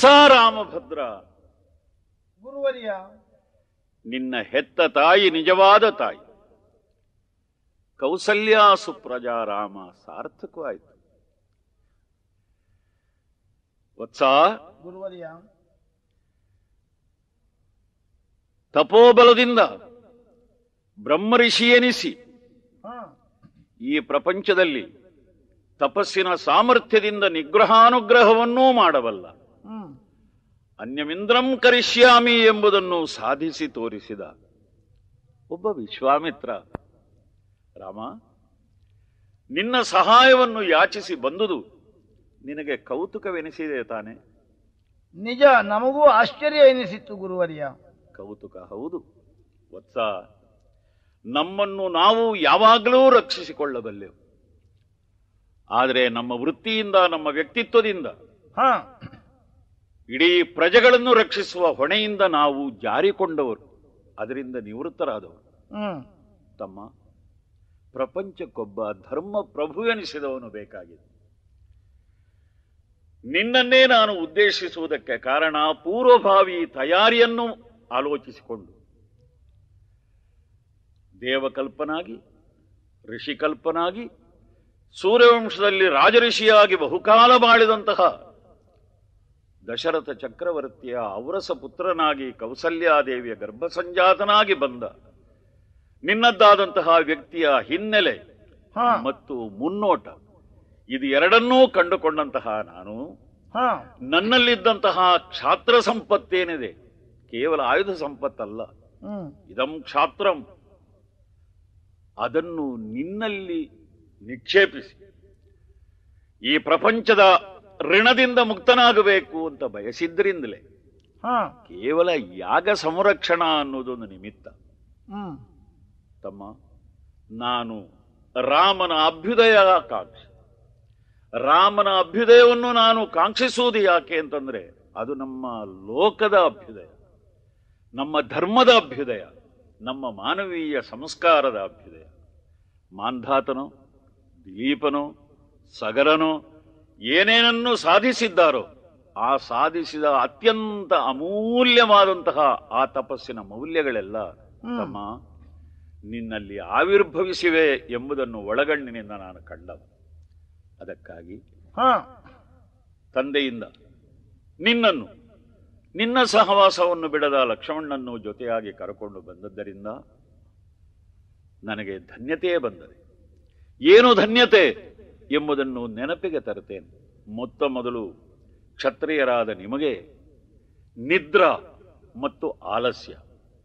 ವತ್ಸ ರಾಮಭದ್ರ ಗುರುವರಿಯ ನಿನ್ನ ಹೆತ್ತ ತಾಯಿ ನಿಜವಾದ ತಾಯಿ ಕೌಸಲ್ಯ ಸುಪ್ರಜಾ ರಾಮ ಸಾರ್ಥಕವಾಯಿತು ವತ್ಸ ಗುರುವರಿಯ ತಪೋಬಲದಿಂದ ಬ್ರಹ್ಮಋಷಿ ಎನಿಸಿ ಹಾ ಈ ಪ್ರಪಂಚದಲ್ಲಿ ತಪಸ್ಸಿನ ಸಾಮರ್ಥ್ಯದಿಂದ ನಿಗ್ರಹಾನುಗ್ರಹವನ್ನೂ ಮಾಡಬಲ್ಲ ಹ್ಮ್ ಅನ್ಯಮಿಂದ್ರಂ ಕರಿಷ್ಯಾಮಿ ಎಂಬುದನ್ನು ಸಾಧಿಸಿ ತೋರಿಸಿದ ಒಬ್ಬ ವಿಶ್ವಾಮಿತ್ರ ರಾಮ ನಿನ್ನ ಸಹಾಯವನ್ನು ಯಾಚಿಸಿ ಬಂದುದು ನಿನಗೆ ಕೌತುಕವೆನಿಸಿದೆ ತಾನೆ ನಿಜ ನಮಗೂ ಆಶ್ಚರ್ಯ ಎನಿಸಿತ್ತು ಗುರುವರಿಯ ಕೌತುಕ ಹೌದು ವತ್ಸ ನಮ್ಮನ್ನು ನಾವು ಯಾವಾಗಲೂ ರಕ್ಷಿಸಿಕೊಳ್ಳಬಲ್ಲೆವು ಆದರೆ ನಮ್ಮ ವೃತ್ತಿಯಿಂದ ನಮ್ಮ ವ್ಯಕ್ತಿತ್ವದಿಂದ ಹಾ ಇಡೀ ಪ್ರಜೆಗಳನ್ನು ರಕ್ಷಿಸುವ ಹೊಣೆಯಿಂದ ನಾವು ಜಾರಿಕೊಂಡವರು ಅದರಿಂದ ನಿವೃತ್ತರಾದವರು ಹ್ಮ್ ತಮ್ಮ ಪ್ರಪಂಚಕ್ಕೊಬ್ಬ ಧರ್ಮ ಪ್ರಭು ಎನಿಸಿದವನು ಬೇಕಾಗಿದೆ ನಿನ್ನನ್ನೇ ನಾನು ಉದ್ದೇಶಿಸುವುದಕ್ಕೆ ಕಾರಣ ಪೂರ್ವಭಾವಿ ತಯಾರಿಯನ್ನು ಆಲೋಚಿಸಿಕೊಂಡು ದೇವಕಲ್ಪನಾಗಿ ಋಷಿಕಲ್ಪನಾಗಿ ಸೂರ್ಯವಂಶದಲ್ಲಿ ರಾಜಋಷಿಯಾಗಿ ಬಹುಕಾಲ ಬಾಳಿದಂತಹ ದಶರಥ ಚಕ್ರವರ್ತಿಯ ಔರಸ ಪುತ್ರನಾಗಿ ಕೌಸಲ್ಯಾದೇವಿಯ ಗರ್ಭಸಂಜಾತನಾಗಿ ಬಂದ ನಿನ್ನದ್ದಾದಂತಹ ವ್ಯಕ್ತಿಯ ಹಿನ್ನೆಲೆ ಹಾ ಮತ್ತು ಮುನ್ನೋಟ ಇದು ಎರಡನ್ನೂ ಕಂಡುಕೊಂಡಂತಹ ನಾನು ಹಾ ನನ್ನಲ್ಲಿದ್ದಂತಹ ಕ್ಷಾತ್ರ ಸಂಪತ್ತೇನಿದೆ ಕೇವಲ ಆಯುಧ ಸಂಪತ್ತಲ್ಲ ಹ್ಮ್ ಇದಂ ಕ್ಷಾತ್ರಂ ಅದನ್ನು ನಿನ್ನಲ್ಲಿ ನಿಕ್ಷೇಪಿಸಿ ಈ ಪ್ರಪಂಚದ ಋಣದಿಂದ ಮುಕ್ತನಾಗಬೇಕು ಅಂತ ಬಯಸಿದ್ರಿಂದಲೇ ಹಾ ಕೇವಲ ಯಾಗ ಸಂರಕ್ಷಣಾ ಅನ್ನೋದೊಂದು ನಿಮಿತ್ತ ಹ್ಮ್ ತಮ್ಮ ನಾನು ರಾಮನ ಅಭ್ಯುದಯ ಕಾಂಕ್ಷಿ ರಾಮನ ಅಭ್ಯುದಯವನ್ನು ನಾನು ಕಾಂಕ್ಷಿಸುವುದು ಯಾಕೆ ಅಂತಂದ್ರೆ ಅದು ನಮ್ಮ ಲೋಕದ ಅಭ್ಯುದಯ ನಮ್ಮ ಧರ್ಮದ ಅಭ್ಯುದಯ ನಮ್ಮ ಮಾನವೀಯ ಸಂಸ್ಕಾರದ ಅಭ್ಯುದಯ ಮಾಂಧಾತನೋ ದಿಲೀಪನೋ ಸಗರನೋ ಏನೇನನ್ನು ಸಾಧಿಸಿದ್ದಾರೋ ಆ ಸಾಧಿಸಿದ ಅತ್ಯಂತ ಅಮೂಲ್ಯವಾದಂತಹ ಆ ತಪಸ್ಸಿನ ಮೌಲ್ಯಗಳೆಲ್ಲ ಹ್ಮ್. ತಮ್ಮ ನಿನ್ನಲ್ಲಿ ಆವಿರ್ಭವಿಸಿವೆ ಎಂಬುದನ್ನು ಒಳಗಣ್ಣಿನಿಂದ ನಾನು ಕಂಡವ ಅದಕ್ಕಾಗಿ ಹಾ ತಂದೆಯಿಂದ ನಿನ್ನನ್ನು ನಿನ್ನ ಸಹವಾಸವನ್ನು ಬಿಡದ ಲಕ್ಷ್ಮಣನನ್ನು ಜೊತೆಯಾಗಿ ಕರಕೊಂಡು ಬಂದದ್ದರಿಂದ ನನಗೆ ಧನ್ಯತೆಯೇ ಬಂದರೆ ಏನು ಧನ್ಯತೆ ಎಂಬುದನ್ನು ನೆನಪಿಗೆ ತರುತ್ತೇನೆ ಮೊತ್ತ ಮೊದಲು ಕ್ಷತ್ರಿಯರಾದ ನಿಮಗೆ ನಿದ್ರಾ ಮತ್ತು ಆಲಸ್ಯ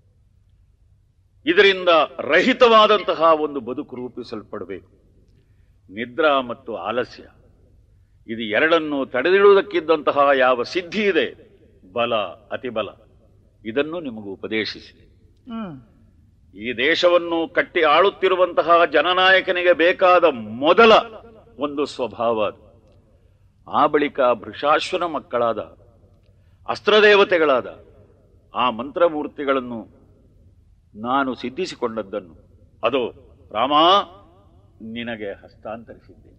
ಇದರಿಂದ ರಹಿತವಾದಂತಹ ಒಂದು ಬದುಕು ರೂಪಿಸಲ್ಪಡಬೇಕು ನಿದ್ರಾ ಮತ್ತು ಆಲಸ್ಯ ಇದು ಎರಡನ್ನು ತಡೆದಿಡುವುದಕ್ಕಿದ್ದಂತಹ ಯಾವ ಸಿದ್ಧಿ ಇದೆ ಬಲ ಅತಿಬಲ ಇದನ್ನು ನಿಮಗೆ ಉಪದೇಶಿಸಿದೆ ಹ್ಮ್ ಈ ದೇಶವನ್ನು ಕಟ್ಟಿ ಆಳುತ್ತಿರುವಂತಹ ಜನನಾಯಕನಿಗೆ ಬೇಕಾದ ಮೊದಲ ಒಂದು ಸ್ವಭಾವ ಅದು ಆ ಬಳಿಕ ಭೃಷಾಶ್ವನ ಮಕ್ಕಳಾದ ಅಸ್ತ್ರದೇವತೆಗಳಾದ ಆ ಮಂತ್ರಮೂರ್ತಿಗಳನ್ನು ನಾನು ಸಿದ್ಧಿಸಿಕೊಂಡದ್ದನ್ನು ಅದು ರಾಮ ನಿನಗೆ ಹಸ್ತಾಂತರಿಸಿದ್ದೇನೆ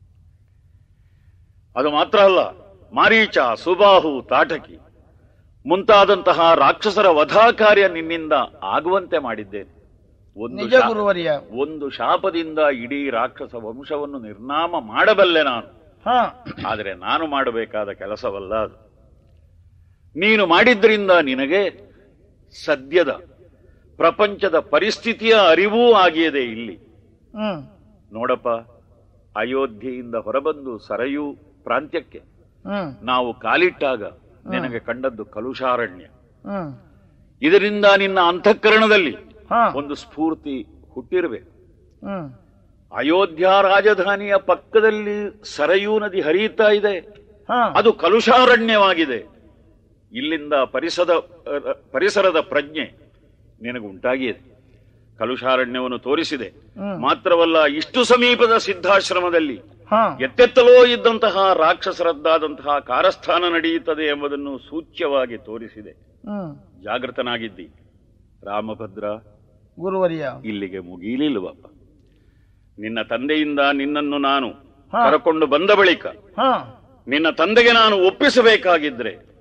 ಅದು ಮಾತ್ರ ಅಲ್ಲ ಮಾರೀಚ ಸುಬಾಹು ತಾಟಕಿ ಮುಂತಾದಂತಹ ರಾಕ್ಷಸರ ವಧಾ ಕಾರ್ಯ ನಿನ್ನಿಂದ ಆಗುವಂತೆ ಮಾಡಿದ್ದೇನೆ ಒಂದು ನಿಜ ಶಾ- ಗುರುವರಿಯ ಒಂದು ಶಾಪದಿಂದ ಇಡೀ ರಾಕ್ಷಸ ವಂಶವನ್ನು ನಿರ್ನಾಮ ಮಾಡಬಲ್ಲೆ ನಾನು ಹಾ ಆದರೆ ನಾನು ಮಾಡಬೇಕಾದ ಕೆಲಸವಲ್ಲ ಅದು ನೀನು ಮಾಡಿದ್ರಿಂದ ನಿನಗೆ ಸದ್ಯದ ಪ್ರಪಂಚದ ಪರಿಸ್ಥಿತಿಯ ಅರಿವೂ ಆಗಿಯದೆ ಇಲ್ಲಿ ಹ್ಮ್ ನೋಡಪ್ಪ ಅಯೋಧ್ಯೆಯಿಂದ ಹೊರಬಂದು ಸರಯೂ ಪ್ರಾಂತ್ಯಕ್ಕೆ ಹ್ಮ್ ನಾವು ಕಾಲಿಟ್ಟಾಗ ನಿನಗೆ ಕಂಡದ್ದು ಕಲುಷಾರಣ್ಯ ಹ್ಮ್ ಇದರಿಂದ ನಿನ್ನ ಅಂತಃಕರಣದಲ್ಲಿ ಹಾ ಒಂದು ಸ್ಫೂರ್ತಿ ಹುಟ್ಟಿರಬೇಕು ಹ್ಮ್ ಅಯೋಧ್ಯ ರಾಜಧಾನಿಯ ಪಕ್ಕದಲ್ಲಿ ಸರಯೂ ನದಿ ಹರಿಯುತ್ತಾ ಇದೆ ಹಾ ಅದು ಕಲುಷಾರಣ್ಯವಾಗಿದೆ ಇಲ್ಲಿಂದ ಪರಿಸದ ಅ, ಪರಿಸರದ ಪ್ರಜ್ಞೆ ನಿನಗುಂಟಾಗಿದೆ ಕಲುಷಾರಣ್ಯವನ್ನು ತೋರಿಸಿದೆ ಹ್ಮ್. ಮಾತ್ರವಲ್ಲ ಇಷ್ಟು ಸಮೀಪದ ಸಿದ್ಧಾಶ್ರಮದಲ್ಲಿ ಹಾ ಎತ್ತೆತ್ತಲೋ ಇದ್ದಂತಹ ರಾಕ್ಷಸರದ್ದಾದಂತಹ ಕಾರಸ್ಥಾನ ನಡೆಯುತ್ತದೆ ಎಂಬುದನ್ನು ಸೂಚ್ಯವಾಗಿ ತೋರಿಸಿದೆ ಹ್ಮ್ ಜಾಗೃತನಾಗಿದ್ದಿ ರಾಮಭದ್ರ ಗುರುವರಿಯ ಇಲ್ಲಿಗೆ ಮುಗೀಲಿಲ್ವಪ್ಪ ನಿನ್ನ ತಂದೆಯಿಂದ ನಿನ್ನನ್ನು ನಾನು ಹಾ. ಕರಕೊಂಡು ಬಂದ ಬಳಿಕ ಹಾ ನಿನ್ನ ತಂದೆಗೆ ನಾನು ಒಪ್ಪಿಸಬೇಕಾಗಿದ್ರೆ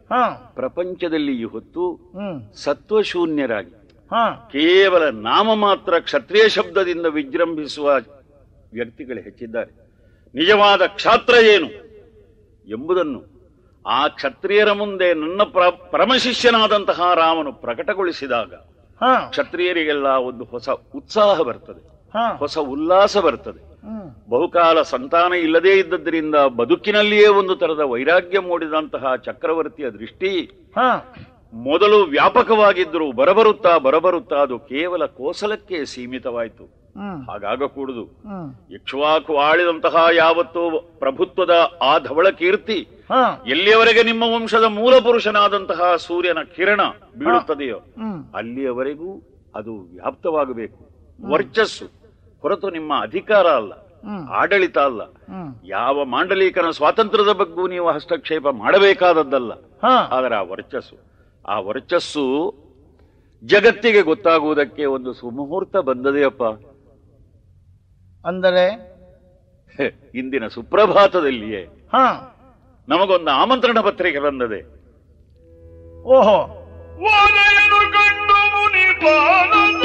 ಹಾ ಪ್ರಪಂಚದಲ್ಲಿ ಈ ಹೊತ್ತು ಹ್ಮ್ ಸತ್ವಶೂನ್ಯರಾಗಿ ಹಾ ಕೇವಲ ನಾಮ ಮಾತ್ರ ಕ್ಷತ್ರಿಯ ಶಬ್ದದಿಂದ ವಿಜೃಂಭಿಸುವ ವ್ಯಕ್ತಿಗಳು ಹೆಚ್ಚಿದ್ದಾರೆ ನಿಜವಾದ ಕ್ಷಾತ್ರ ಏನು ಎಂಬುದನ್ನು ಆ ಕ್ಷತ್ರಿಯರ ಮುಂದೆ ನನ್ನ ಪ್ರ ಪರಮಶಿಷ್ಯನಾದಂತಹ ರಾಮನು ಪ್ರಕಟಗೊಳಿಸಿದಾಗ ಹಾ ಕ್ಷತ್ರಿಯರಿಗೆಲ್ಲ ಒಂದು ಹೊಸ ಉತ್ಸಾಹ ಬರ್ತದೆ ಹಾ ಹೊಸ ಉಲ್ಲಾಸ ಬರ್ತದೆ ಹ್ಮ್ ಬಹುಕಾಲ ಸಂತಾನ ಇಲ್ಲದೇ ಇದ್ದದ್ರಿಂದ ಬದುಕಿನಲ್ಲಿಯೇ ಒಂದು ತರದ ವೈರಾಗ್ಯ ಮೂಡಿದಂತಹ ಚಕ್ರವರ್ತಿಯ ದೃಷ್ಟಿ ಹಾ ಮೊದಲು ವ್ಯಾಪಕವಾಗಿದ್ದರೂ ಬರಬರುತ್ತಾ ಬರಬರುತ್ತಾ ಅದು ಕೇವಲ ಕೋಸಲಕ್ಕೆ ಸೀಮಿತವಾಯಿತು ಹ್ಮ್ ಹಾಗಾಗಕೂಡುದು ಹ್ಮ್ ಇಕ್ಷ್ವಾಕು ಆಳಿದಂತಹ ಯಾವತ್ತೂ ಪ್ರಭುತ್ವದ ಆ ಧವಳ ಕೀರ್ತಿ ಹಾ ಎಲ್ಲಿಯವರೆಗೆ ನಿಮ್ಮ ವಂಶದ ಮೂಲ ಪುರುಷನಾದಂತಹ ಸೂರ್ಯನ ಕಿರಣ ಬೀಳುತ್ತದೆಯೋ ಹ್ಮ್ ಅಲ್ಲಿಯವರೆಗೂ ಅದು ವ್ಯಾಪ್ತವಾಗಬೇಕು ವರ್ಚಸ್ಸು ಹೊರತು ನಿಮ್ಮ ಅಧಿಕಾರ ಅಲ್ಲ ಹ್ಮ್ ಆಡಳಿತ ಅಲ್ಲ ಹ್ಮ್ ಯಾವ ಮಾಂಡಲೀಕನ ಸ್ವಾತಂತ್ರ್ಯದ ಬಗ್ಗೂ ನೀವು ಹಸ್ತಕ್ಷೇಪ ಮಾಡಬೇಕಾದದ್ದಲ್ಲ ಹಾ ಆದರೆ ಆ ವರ್ಚಸ್ಸು ಆ ವರ್ಚಸ್ಸು ಜಗತ್ತಿಗೆ ಗೊತ್ತಾಗುವುದಕ್ಕೆ ಒಂದು ಸುಮುಹೂರ್ತ ಬಂದದೆಯಪ್ಪ ಅಂದರೆ ಹೆ, ಇಂದಿನ ಸುಪ್ರಭಾತದಲ್ಲಿಯೇ ಹಾ ನಮಗೊಂದು ಆಮಂತ್ರಣ ಪತ್ರಿಕೆ ಬಂದದೆ ಓಹೋ ಒಲೆಯನು ಕಂಡು ಮುನಿ ಬಾಲದ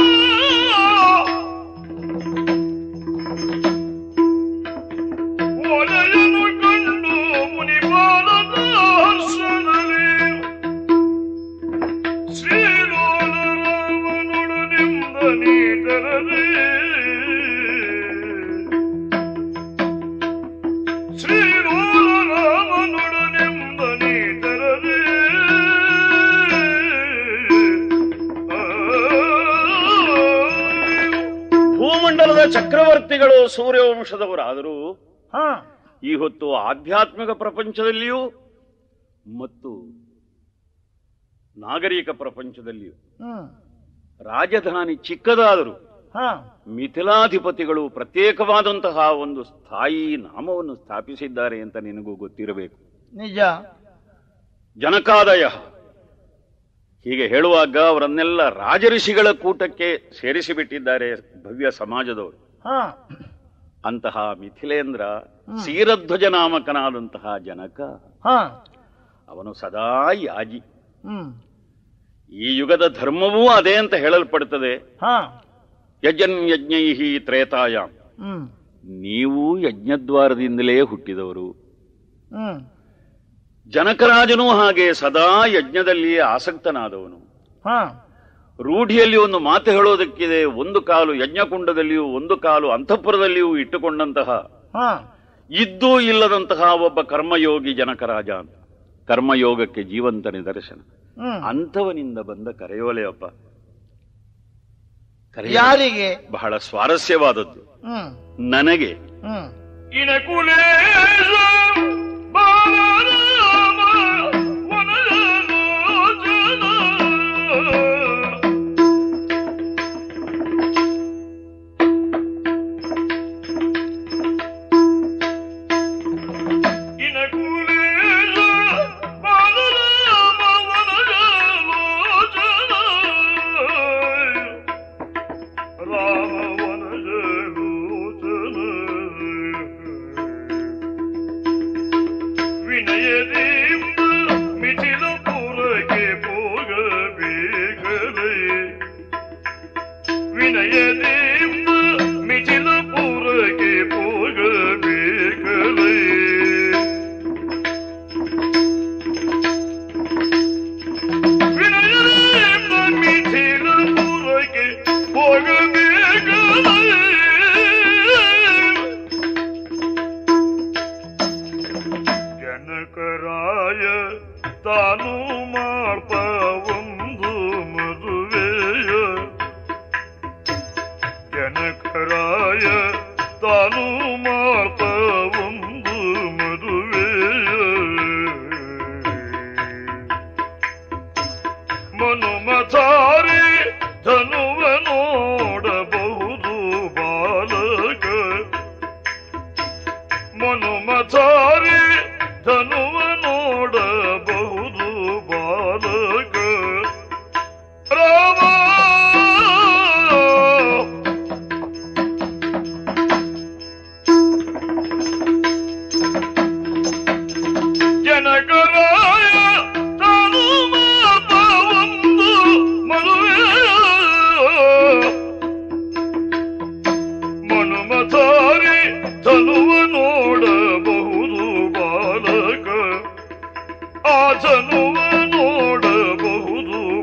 ಒಲೆಯನು ಕಂಡು ಮುನಿ ಬಾಲದ ಹರ್ಷದಲ್ಲಿ ಶ್ರೀಲೋಲ ರಾಮನುಡು ನಿಂದ ನೀತರದೆ ಶ್ರೀಲೋಲ ರಾಮನುಡು ನಿಂದ ನೀತರದೆ ಭೂಮಂಡಲದ ಚಕ್ರವರ್ತಿಗಳು ಸೂರ್ಯವಂಶದವರಾದರೂ ಹಾ ಈ ಹೊತ್ತು ಆಧ್ಯಾತ್ಮಿಕ ಪ್ರಪಂಚದಲ್ಲಿಯೂ ಮತ್ತು ನಾಗರಿಕ ಪ್ರಪಂಚದಲ್ಲಿಯೂ ಹ್ಮ್ ರಾಜಧಾನಿ ಚಿಕ್ಕದಾದರೂ ಹಾ ಮಿಥಿಲಾಧಿಪತಿಗಳು ಪ್ರತ್ಯೇಕವಾದಂತಹ ಒಂದು ಸ್ಥಾಯಿ ನಾಮವನ್ನು ಸ್ಥಾಪಿಸಿದ್ದಾರೆ ಅಂತ ನಿನಗೂ ಗೊತ್ತಿರಬೇಕು ನಿಜ ಜನಕಾದಯ ಹೀಗೆ ಹೇಳುವಾಗ ಅವರನ್ನೆಲ್ಲ ರಾಜಋಷಿಗಳ ಕೂಟಕ್ಕೆ ಸೇರಿಸಿಬಿಟ್ಟಿದ್ದಾರೆ ಭವ್ಯ ಸಮಾಜದವರು ಹಾ ಅಂತಹ ಮಿಥಿಲೇಂದ್ರ ಸೀರಧ್ವಜ ನಾಮಕನಾದಂತಹ ಜನಕ ಹಾ ಅವನು ಸದಾ ಯಾಜಿ ಹ್ಮ್ ಈ ಯುಗದ ಧರ್ಮವೂ ಅದೇ ಅಂತ ಹೇಳಲ್ಪಡುತ್ತದೆ ಹಾ ಯಜನ್ ಯಜ್ಞೈಹಿ ತ್ರೇತಾಯಾಮ್ ಹ್ಮ್ ನೀವು ಯಜ್ಞದ್ವಾರದಿಂದಲೇ ಹುಟ್ಟಿದವರು ಹ್ಮ್ ಜನಕರಾಜನೂ ಹಾಗೆ ಸದಾ ಯಜ್ಞದಲ್ಲಿ ಆಸಕ್ತನಾದವನು ಹಾ ರೂಢಿಯಲ್ಲಿ ಒಂದು ಮಾತು ಹೇಳೋದಕ್ಕಿದೆ ಒಂದು ಕಾಲು ಯಜ್ಞಕುಂಡದಲ್ಲಿಯೂ ಒಂದು ಕಾಲು ಅಂತಃಪುರದಲ್ಲಿಯೂ ಇಟ್ಟುಕೊಂಡಂತಹ ಹಾ ಇದ್ದೂ ಇಲ್ಲದಂತಹ ಒಬ್ಬ ಕರ್ಮಯೋಗಿ ಜನಕರಾಜ ಅಂತ ಕರ್ಮಯೋಗಕ್ಕೆ ಜೀವಂತ ನಿದರ್ಶನ ಹ್ಮ್ ಅಂಥವನಿಂದ ಬಂದ ಕರೆಯೋಲೆಯಪ್ಪ ಕರೆಯೋಲೆ ಯಾರಿಗೆ ಬಹಳ ಸ್ವಾರಸ್ಯವಾದದ್ದು ಹ್ಮ್ ನನಗೆ ಹ್ಮ್ ಇನಕುಲೇಶ ಬಾಲರಾಮ ವನಜಲೋಚನ ಇನಕುಲೇಶ ಬಾಲರಾಮ ವನಜಲೋಚನ ರಾಮವನಜಲೋಚನ ವಿನಯದಿಂದ ಮಿಥಿಲ ಪುರಕ್ಕೆ ಹೋಗಬೇಕಲೇ ವಿನಯದಿಂದ ಮಿಥಿಲ ಪುರಕ್ಕೆ ಹೋಗಬೇಕಲೇ ವಿನಯದಿಂದ ಮಿಥಿಲ ಪುರಕ್ಕೆ ಹೋಗಬೇಕಲೇ ಜನಕರಾಯ ತಾನು ಮಾಡ್ಪ ಒಂದು ಮದುವೆಯ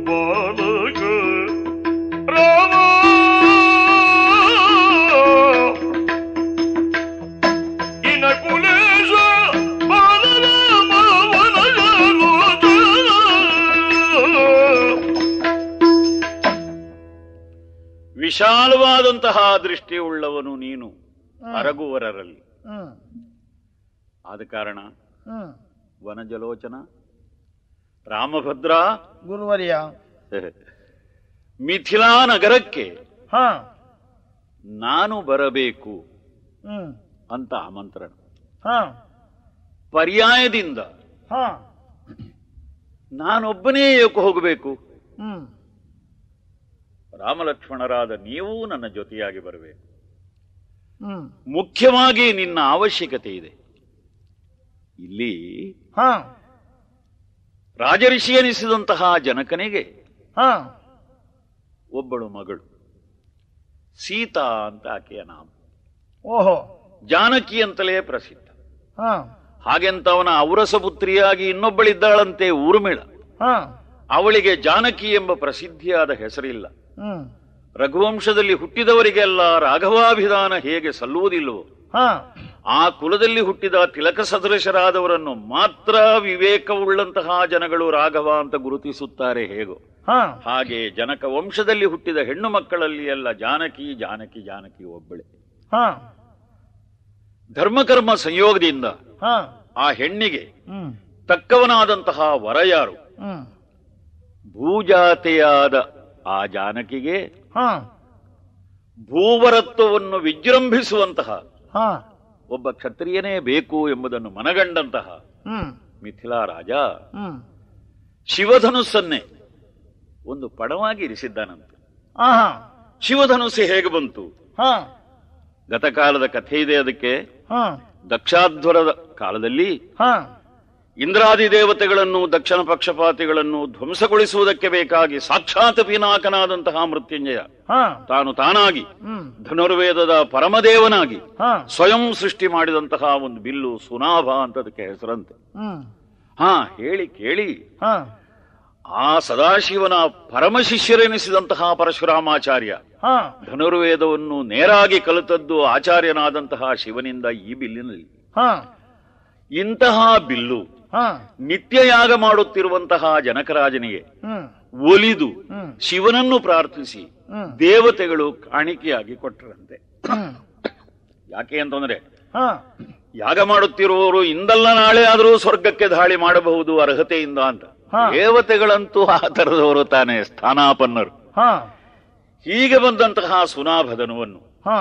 ಬಾಲಕ ರಾಮ ಇನ ಕುಲೇಶ ಬಾಲರಾಮ ವನಜಾಲೋಚನ. ವಿಶಾಲವಾದಂತಹ ದೃಷ್ಟಿ ಉಳ್ಳವನು ನೀನು ಅರಗುವರರಲ್ಲಿ ಹ್ಮ್ ಆದ ಕಾರಣ ಹ್ಮ್ ವನಜಲೋಚನ ರಾಮಭದ್ರ ಗುರುವರ್ಯ ಮಿಥಿಲಾ ನಗರಕ್ಕೆ ಹಾ ನಾನು ಬರಬೇಕು ಹ್ಮ್ ಅಂತ ಆಮಂತ್ರಣ ಹಾ ಪರ್ಯಾಯದಿಂದ ಹಾ ನಾನೊಬ್ಬನೇ ಏಕೆ ಹೋಗಬೇಕು ಹ್ಮ್ ರಾಮಲಕ್ಷ್ಮಣರಾದ ನೀವೂ ನನ್ನ ಜೊತೆಯಾಗಿ ಬರಬೇಕು ಹ್ಮ್ ಮುಖ್ಯವಾಗಿ ನಿನ್ನ ಅವಶ್ಯಕತೆ ಇದೆ ಇಲ್ಲಿ ಹಾ ರಾಜಋಷಿ ಎನಿಸಿದಂತಹ ಜನಕನಿಗೆ ಹಾ ಒಬ್ಬಳು ಮಗಳು ಸೀತಾ ಅಂತ ಆಕೆಯ ನಾಮ ಓಹೋ ಜಾನಕಿ ಅಂತಲೇ ಪ್ರಸಿದ್ಧ ಹಾ ಹಾಗೆಂತ ಅವನ ಔರಸ ಪುತ್ರಿಯಾಗಿ ಇನ್ನೊಬ್ಬಳಿದ್ದಾಳಂತೆ ಊರ್ಮಿಳ ಹಾ ಅವಳಿಗೆ ಜಾನಕಿ ಎಂಬ ಪ್ರಸಿದ್ಧಿಯಾದ ಹೆಸರಿಲ್ಲ ಹ್ಮ್ ರಘುವಂಶದಲ್ಲಿ ಹುಟ್ಟಿದವರಿಗೆಲ್ಲ ರಾಘವಾಭಿಧಾನ ಹೇಗೆ ಸಲ್ಲುವುದಿಲ್ಲವೋ ಹಾ ಆ ಕುಲದಲ್ಲಿ ಹುಟ್ಟಿದ ತಿಲಕ ಸದೃಶರಾದವರನ್ನು ಮಾತ್ರ ವಿವೇಕವುಳ್ಳಂತಹ ಜನಗಳು ರಾಘವ ಅಂತ ಗುರುತಿಸುತ್ತಾರೆ ಹೇಗೋ ಹಾ ಹಾಗೆ ಜನಕ ವಂಶದಲ್ಲಿ ಹುಟ್ಟಿದ ಹೆಣ್ಣು ಮಕ್ಕಳಲ್ಲಿ ಎಲ್ಲ ಜಾನಕಿ ಜಾನಕಿ ಜಾನಕಿ ಒಬ್ಬಳೆ ಹಾ ಧರ್ಮಕರ್ಮ ಸಂಯೋಗದಿಂದ ಹಾ ಆ ಹೆಣ್ಣಿಗೆ ಹ್ಮ್ ತಕ್ಕವನಾದಂತಹ ವರ ಯಾರು ಹ್ಮ್ ಭೂಜಾತೆಯಾದ ಆ ಜಾನಕಿಗೆ ಹಾ ಭೂವರತ್ವವನ್ನು ವಿಜೃಂಭಿಸುವಂತಹ ಹಾ ಒಬ್ಬ ಕ್ಷತ್ರಿಯನೇ ಬೇಕು ಎಂಬುದನ್ನು ಮನಗಂಡಂತಹ ಹ್ಮ್ ಮಿಥಿಲಾ ರಾಜ ಹ್ಮ್ ಶಿವಧನುಸ್ಸನ್ನೇ ಒಂದು ಪಡವಾಗಿ ಇರಿಸಿದ್ದಾನಂತೆ ಆಹಾ ಶಿವಧನುಸ್ಸು ಹೇಗೆ ಬಂತು ಹಾ ಗತಕಾಲದ ಕಥೆ ಇದೆ ಅದಕ್ಕೆ ಹಾ ದಕ್ಷಾಧ್ವರದ ಕಾಲದಲ್ಲಿ ಹಾ ಇಂದ್ರಾದಿ ದೇವತೆಗಳನ್ನು ದಕ್ಷಿಣ ಪಕ್ಷಪಾತಿಗಳನ್ನು ಧ್ವಂಸಗೊಳಿಸುವುದಕ್ಕೆ ಬೇಕಾಗಿ ಸಾಕ್ಷಾತ್ ಪಿನಾಕನಾದಂತಹ ಮೃತ್ಯುಂಜಯ ಹಾ ತಾನು ತಾನಾಗಿ ಹ್ಮ್ ಧನುರ್ವೇದದ ಪರಮದೇವನಾಗಿ ಹಾ ಸ್ವಯಂ ಸೃಷ್ಟಿ ಮಾಡಿದಂತಹ ಒಂದು ಬಿಲ್ಲು ಸುನಾಭ ಅಂತ ಅದಕ್ಕೆ ಹೆಸರಂತೆ ಹ್ಮ್ ಹಾ ಹೇಳಿ ಕೇಳಿ ಹಾ ಆ ಸದಾಶಿವನ ಪರಮ ಶಿಷ್ಯರೆನಿಸಿದಂತಹ ಪರಶುರಾಮಾಚಾರ್ಯ ಹಾ ಧನುರ್ವೇದವನ್ನು ನೇರಾಗಿ ಕಲಿತದ್ದು ಆಚಾರ್ಯನಾದಂತಹ ಶಿವನಿಂದ ಈ ಬಿಲ್ಲಿನಲ್ಲಿ ಹಾ ಇಂತಹ ಬಿಲ್ಲು ಹಾ ನಿತ್ಯ ಯಾಗ ಮಾಡುತ್ತಿರುವಂತಹ ಜನಕರಾಜನಿಗೆ ಹ್ಮ್ ಒಲಿದು ಹ್ಮ್ ಶಿವನನ್ನು ಪ್ರಾರ್ಥಿಸಿ ಹ್ಮ್ ದೇವತೆಗಳು ಕಾಣಿಕೆಯಾಗಿ ಕೊಟ್ಟರಂತೆ ಹ್ಮ್ ಯಾಕೆ ಅಂತಂದ್ರೆ ಹಾ ಯಾಗ ಮಾಡುತ್ತಿರುವವರು ಇಂದಲ್ಲ ನಾಳೆ ಆದರೂ ಸ್ವರ್ಗಕ್ಕೆ ದಾಳಿ ಮಾಡಬಹುದು ಅರ್ಹತೆಯಿಂದ ಅಂತ ಹಾ. ದೇವತೆಗಳಂತೂ ಆ ತರದವರು ತಾನೇ ಸ್ಥಾನಾಪನ್ನರು ಹಾ ಹೀಗೆ ಬಂದಂತಹ ಸುನಾಭಧನುವನ್ನು ಹಾ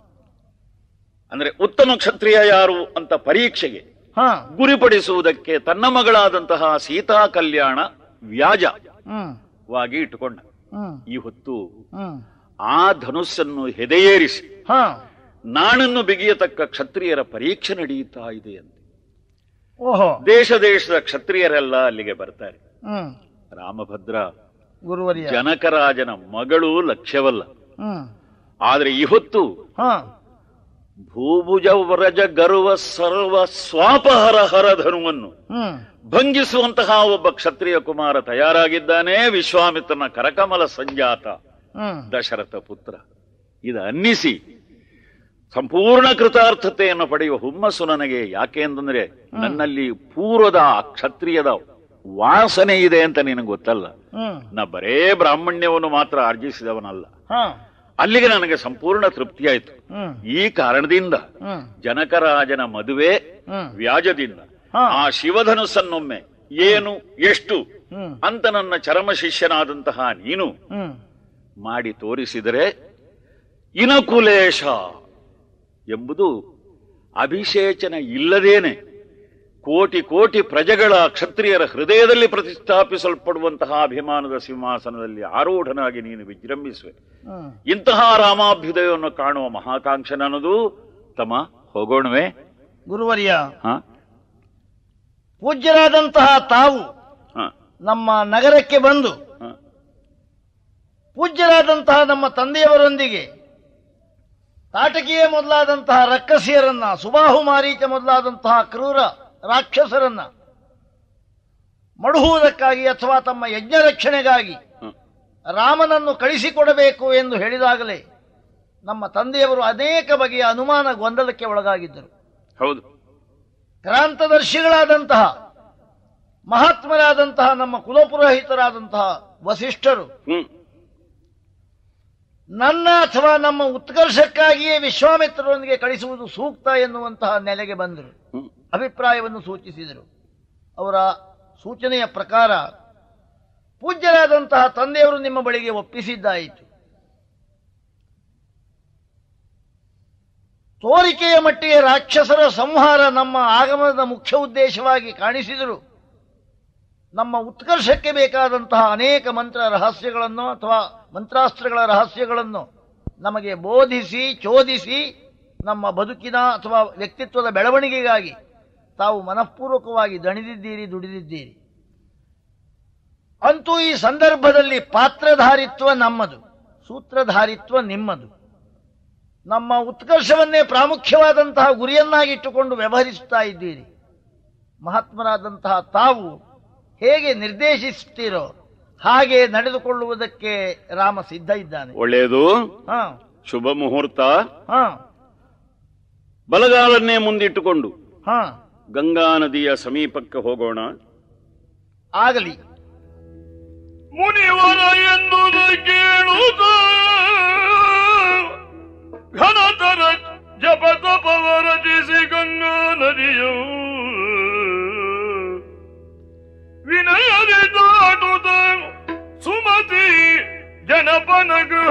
ಅಂದ್ರೆ ಉತ್ತಮ ಕ್ಷತ್ರಿಯ ಯಾರು ಅಂತ ಪರೀಕ್ಷೆಗೆ ಹಾ ಗುರಿಪಡಿಸುವುದಕ್ಕೆ ತನ್ನ ಮಗಳಾದಂತಹ ಸೀತಾ ಕಲ್ಯಾಣ ಹ್ಮ್ ವ್ಯಾಜವಾಗಿ ಇಟ್ಟುಕೊಂಡ ಹ್ಮ್ ಈ ಹೊತ್ತು ಹ್ಮ್ ಆ ಧನುಸ್ಸನ್ನು ಹೆದೆಯೇರಿಸಿ ಹಾ ನಾಣನ್ನು ಬಿಗಿಯತಕ್ಕ ಕ್ಷತ್ರಿಯರ ಪರೀಕ್ಷೆ ನಡೆಯುತ್ತಾ ಇದೆ ಅಂತ ಓಹೋ ದೇಶ ದೇಶದ ಕ್ಷತ್ರಿಯರೆಲ್ಲ ಅಲ್ಲಿಗೆ ಬರ್ತಾರೆ ಹ್ಮ್ ರಾಮಭದ್ರ ಗುರುವರ್ಯ ಜನಕರಾಜನ ಮಗಳು ಲಕ್ಷ್ಯವಲ್ಲ ಹ್ಮ್ ಆದ್ರೆ ಈ ಹೊತ್ತು ಹಾ ಭೂಭುಜ ವ್ರಜ ಗರ್ವ ಸರ್ವ ಸ್ವಾಪಹರ ಹರ ಧನುವನ್ನು ಹ್ಮ್ ಭಂಗಿಸುವಂತಹ ಒಬ್ಬ ಕ್ಷತ್ರಿಯ ಕುಮಾರ ತಯಾರಾಗಿದ್ದಾನೆ ವಿಶ್ವಾಮಿತ್ರನ ಕರಕಮಲ ಸಂಜಾತ ಹ್ಮ್ ದಶರಥ ಪುತ್ರ ಇದು ಅನ್ನಿಸಿ ಸಂಪೂರ್ಣ ಕೃತಾರ್ಥತೆಯನ್ನು ಪಡೆಯುವ ಹುಮ್ಮಸ್ಸು ನನಗೆ ಯಾಕೆ ಅಂತಂದ್ರೆ ನನ್ನಲ್ಲಿ ಪೂರ್ವದ ಆ ಕ್ಷತ್ರಿಯದ ವಾಸನೆ ಇದೆ ಅಂತ ನಿನಗೆ ಗೊತ್ತಲ್ಲ ಹ್ಮ್ ನಾ ಬರೇ ಬ್ರಾಹ್ಮಣ್ಯವನ್ನು ಮಾತ್ರ ಆರ್ಜಿಸಿದವನಲ್ಲ ಹಾ ಅಲ್ಲಿಗೆ ನನಗೆ ಸಂಪೂರ್ಣ ತೃಪ್ತಿಯಾಯಿತು ಹ್ಮ್ ಈ ಕಾರಣದಿಂದ ಹ್ಮ್ ಜನಕರಾಜನ ಮದುವೆ ಹ್ಮ್ ವ್ಯಾಜದಿಂದ ಹಾ. ಆ ಶಿವಧನುಸ್ಸನ್ನೊಮ್ಮೆ ಏನು ಎಷ್ಟು ಹ್ಮ್ ಅಂತ ನನ್ನ ಚರಮ ಶಿಷ್ಯನಾದಂತಹ ನೀನು ಹ್ಮ್ ಮಾಡಿ ತೋರಿಸಿದರೆ ಇನಕುಲೇಶ ಎಂಬುದು ಅಭಿಷೇಚನ ಇಲ್ಲದೇನೆ ಕೋಟಿ ಕೋಟಿ ಪ್ರಜೆಗಳ ಕ್ಷತ್ರಿಯರ ಹೃದಯದಲ್ಲಿ ಪ್ರತಿಷ್ಠಾಪಿಸಲ್ಪಡುವಂತಹ ಅಭಿಮಾನದ ಸಿಂಹಾಸನದಲ್ಲಿ ಆರೂಢನಾಗಿ ನೀನು ವಿಜೃಂಭಿಸುವೆ ಹ್ಮ್ ಇಂತಹ ರಾಮಾಭ್ಯುದಯವನ್ನು ಕಾಣುವ ಮಹಾಕಾಂಕ್ಷ ನನ್ನದು ತಮ್ಮ ಹೋಗೋಣವೇ ಗುರುವರ್ಯ ಹ ಪೂಜ್ಯರಾದಂತಹ ತಾವು ಹ ನಮ್ಮ ನಗರಕ್ಕೆ ಬಂದು ಹ ಪೂಜ್ಯರಾದಂತಹ ನಮ್ಮ ತಂದೆಯವರೊಂದಿಗೆ ತಾಟಕಿಯೇ ಮೊದಲಾದಂತಹ ರಕ್ಕಸಿಯರನ್ನ ಸುಬಾಹು ಮಾರೀಚ ಮೊದಲಾದಂತಹ ಕ್ರೂರ ರಾಕ್ಷಸರನ್ನ ಮಡುಹುವುದಕ್ಕಾಗಿ ಅಥವಾ ತಮ್ಮ ಯಜ್ಞ ರಕ್ಷಣೆಗಾಗಿ ಹ ರಾಮನನ್ನು ಕಳಿಸಿಕೊಡಬೇಕು ಎಂದು ಹೇಳಿದಾಗಲೇ ನಮ್ಮ ತಂದೆಯವರು ಅನೇಕ ಬಗೆಯ ಅನುಮಾನ ಗೊಂದಲಕ್ಕೆ ಒಳಗಾಗಿದ್ದರು ಹೌದು ಕ್ರಾಂತದರ್ಶಿಗಳಾದಂತಹ ಮಹಾತ್ಮರಾದಂತಹ ನಮ್ಮ ಕುಲಪುರೋಹಿತರಾದಂತಹ ವಸಿಷ್ಠರು ಹ್ಮ್ ನನ್ನ ಅಥವಾ ನಮ್ಮ ಉತ್ಕರ್ಷಕ್ಕಾಗಿಯೇ ವಿಶ್ವಾಮಿತ್ರರೊಂದಿಗೆ ಕಳಿಸುವುದು ಸೂಕ್ತ ಎನ್ನುವಂತಹ ನೆಲೆಗೆ ಬಂದರು ಹ್ಮ್ ಅಭಿಪ್ರಾಯವನ್ನು ಸೂಚಿಸಿದರು ಅವರ ಸೂಚನೆಯ ಪ್ರಕಾರ ಪೂಜ್ಯರಾದಂತಹ ತಂದೆಯವರು ನಿಮ್ಮ ಬಳಿಗೆ ಒಪ್ಪಿಸಿದ್ದಾಯಿತು ತೋರಿಕೆಯ ಮಟ್ಟಿಗೆ ರಾಕ್ಷಸರ ಸಂಹಾರ ನಮ್ಮ ಆಗಮನದ ಮುಖ್ಯ ಉದ್ದೇಶವಾಗಿ ಕಾಣಿಸಿದರು ನಮ್ಮ ಉತ್ಕರ್ಷಕ್ಕೆ ಬೇಕಾದಂತಹ ಅನೇಕ ಮಂತ್ರ ರಹಸ್ಯಗಳನ್ನು ಅಥವಾ ಮಂತ್ರಾಸ್ತ್ರಗಳ ರಹಸ್ಯಗಳನ್ನು ನಮಗೆ ಬೋಧಿಸಿ ಚೋದಿಸಿ ನಮ್ಮ ಬದುಕಿನ ಅಥವಾ ವ್ಯಕ್ತಿತ್ವದ ಬೆಳವಣಿಗೆಗಾಗಿ ತಾವು ಮನಃಪೂರ್ವಕವಾಗಿ ದಣಿದಿದ್ದೀರಿ ದುಡಿದಿದ್ದೀರಿ ಅಂತೂ ಈ ಸಂದರ್ಭದಲ್ಲಿ ಪಾತ್ರಧಾರಿತ್ವ ನಮ್ಮದು ಸೂತ್ರಧಾರಿತ್ವ ನಿಮ್ಮದು ನಮ್ಮ ಉತ್ಕರ್ಷವನ್ನೇ ಪ್ರಾಮುಖ್ಯವಾದಂತಹ ಗುರಿಯನ್ನಾಗಿಟ್ಟುಕೊಂಡು ವ್ಯವಹರಿಸುತ್ತಾ ಇದ್ದೀರಿ ಮಹಾತ್ಮರಾದಂತಹ ತಾವು ಹೇಗೆ ನಿರ್ದೇಶಿಸುತ್ತೀರೋ ಹಾಗೆ ನಡೆದುಕೊಳ್ಳುವುದಕ್ಕೆ ರಾಮ ಸಿದ್ಧ ಇದ್ದಾನೆ ಒಳ್ಳೆಯದು ಹಾ ಶುಭ ಮುಹೂರ್ತ ಹಾ ಬಲಗಾಲನ್ನೇ ಮುಂದಿಟ್ಟುಕೊಂಡು ಹಾ ಗಂಗಾ ನದಿಯ ಸಮೀಪಕ್ಕೆ ಹೋಗೋಣ ಆಗಲಿ ಮುನಿವರ ಎಂದು ಕೇಳುತ್ತ ಘನತರ ಜಪ ತಪವ ರಚಿಸಿ ಗಂಗಾ ನದಿಯು ವಿನಯದಿ ದಾಟುತ್ತ ಸುಮತಿ ಜನಪನ ಗೃಹ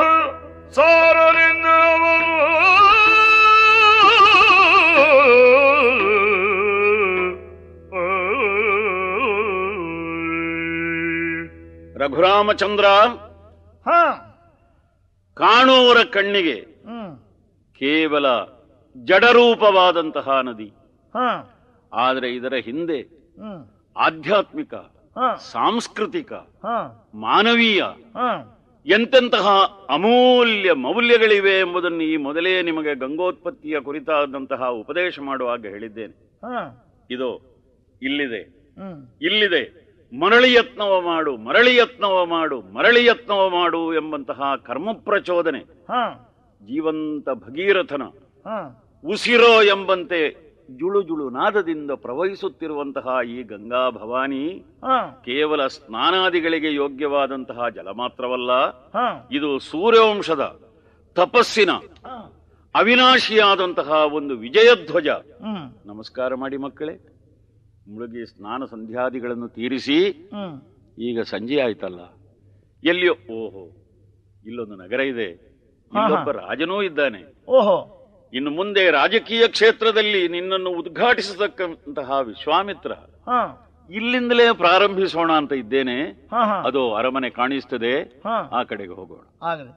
ಸಾರಲೆಂದವನು ರಘುರಾಮಚಂದ್ರ ಹಾ ಕಾಣುವವರ ಕಣ್ಣಿಗೆ ಹ್ಮ್ ಕೇವಲ ಜಡರೂಪವಾದಂತಹ ನದಿ ಹಾ ಆದರೆ ಇದರ ಹಿಂದೆ ಹ್ಮ್ ಆಧ್ಯಾತ್ಮಿಕ ಹಾ ಸಾಂಸ್ಕೃತಿಕ ಹಾ ಮಾನವೀಯ ಹಾ ಎಂತೆಂತಹ ಅಮೂಲ್ಯ ಮೌಲ್ಯಗಳಿವೆ ಎಂಬುದನ್ನು ಈ ಮೊದಲೇ ನಿಮಗೆ ಗಂಗೋತ್ಪತ್ತಿಯ ಕುರಿತಾದಂತಹ ಉಪದೇಶ ಮಾಡುವಾಗ ಹೇಳಿದ್ದೇನೆ ಹಾ ಇದು ಇಲ್ಲಿದೆ ಹ್ಮ್ ಇಲ್ಲಿದೆ ಮರಳಿ ಯತ್ನವ ಮಾಡು ಮರಳಿ ಯತ್ನವ ಮಾಡು ಮರಳಿ ಯತ್ನವ ಮಾಡು ಎಂಬಂತಹ ಕರ್ಮ ಪ್ರಚೋದನೆ ಹಾ ಜೀವಂತ ಭಗೀರಥನ ಹಾ ಉಸಿರೋ ಎಂಬಂತೆ ಜುಳು ಜುಳು ನಾದದಿಂದ ಪ್ರವಹಿಸುತ್ತಿರುವಂತಹ ಈ ಗಂಗಾ ಭವಾನಿ ಹಾ ಕೇವಲ ಸ್ನಾನಾದಿಗಳಿಗೆ ಯೋಗ್ಯವಾದಂತಹ ಜಲ ಮಾತ್ರವಲ್ಲ ಹಾ ಇದು ಸೂರ್ಯವಂಶದ ತಪಸ್ಸಿನ ಹಾ ಅವಿನಾಶಿಯಾದಂತಹ ಒಂದು ವಿಜಯಧ್ವಜ ಹ್ಮ್ ನಮಸ್ಕಾರ ಮಾಡಿ ಮಕ್ಕಳೇ ಮುಳುಗಿ ಸ್ನಾನ ಸಂಧ್ಯಾದಿಗಳನ್ನು ತೀರಿಸಿ ಹ್ಮ್ ಈಗ ಸಂಜೆ ಆಯ್ತಲ್ಲ ಎಲ್ಲಿಯೋ ಓಹೋ ಇಲ್ಲೊಂದು ನಗರ ಇದೆ ಇಲ್ಲೊಬ್ಬ ರಾಜನೂ ಇದ್ದಾನೆ ಓಹೋ ಇನ್ನು ಮುಂದೆ ರಾಜಕೀಯ ಕ್ಷೇತ್ರದಲ್ಲಿ ನಿನ್ನನ್ನು ಉದ್ಘಾಟಿಸತಕ್ಕಂತಹ ವಿಶ್ವಾಮಿತ್ರ ಹಾ ಇಲ್ಲಿಂದಲೇ ಪ್ರಾರಂಭಿಸೋಣ ಅಂತ ಇದ್ದೇನೆ ಹಾ ಹಾ ಅದು ಅರಮನೆ ಕಾಣಿಸ್ತದೆ ಹಾ ಆ ಕಡೆಗೆ ಹೋಗೋಣ ಆಗಲಿ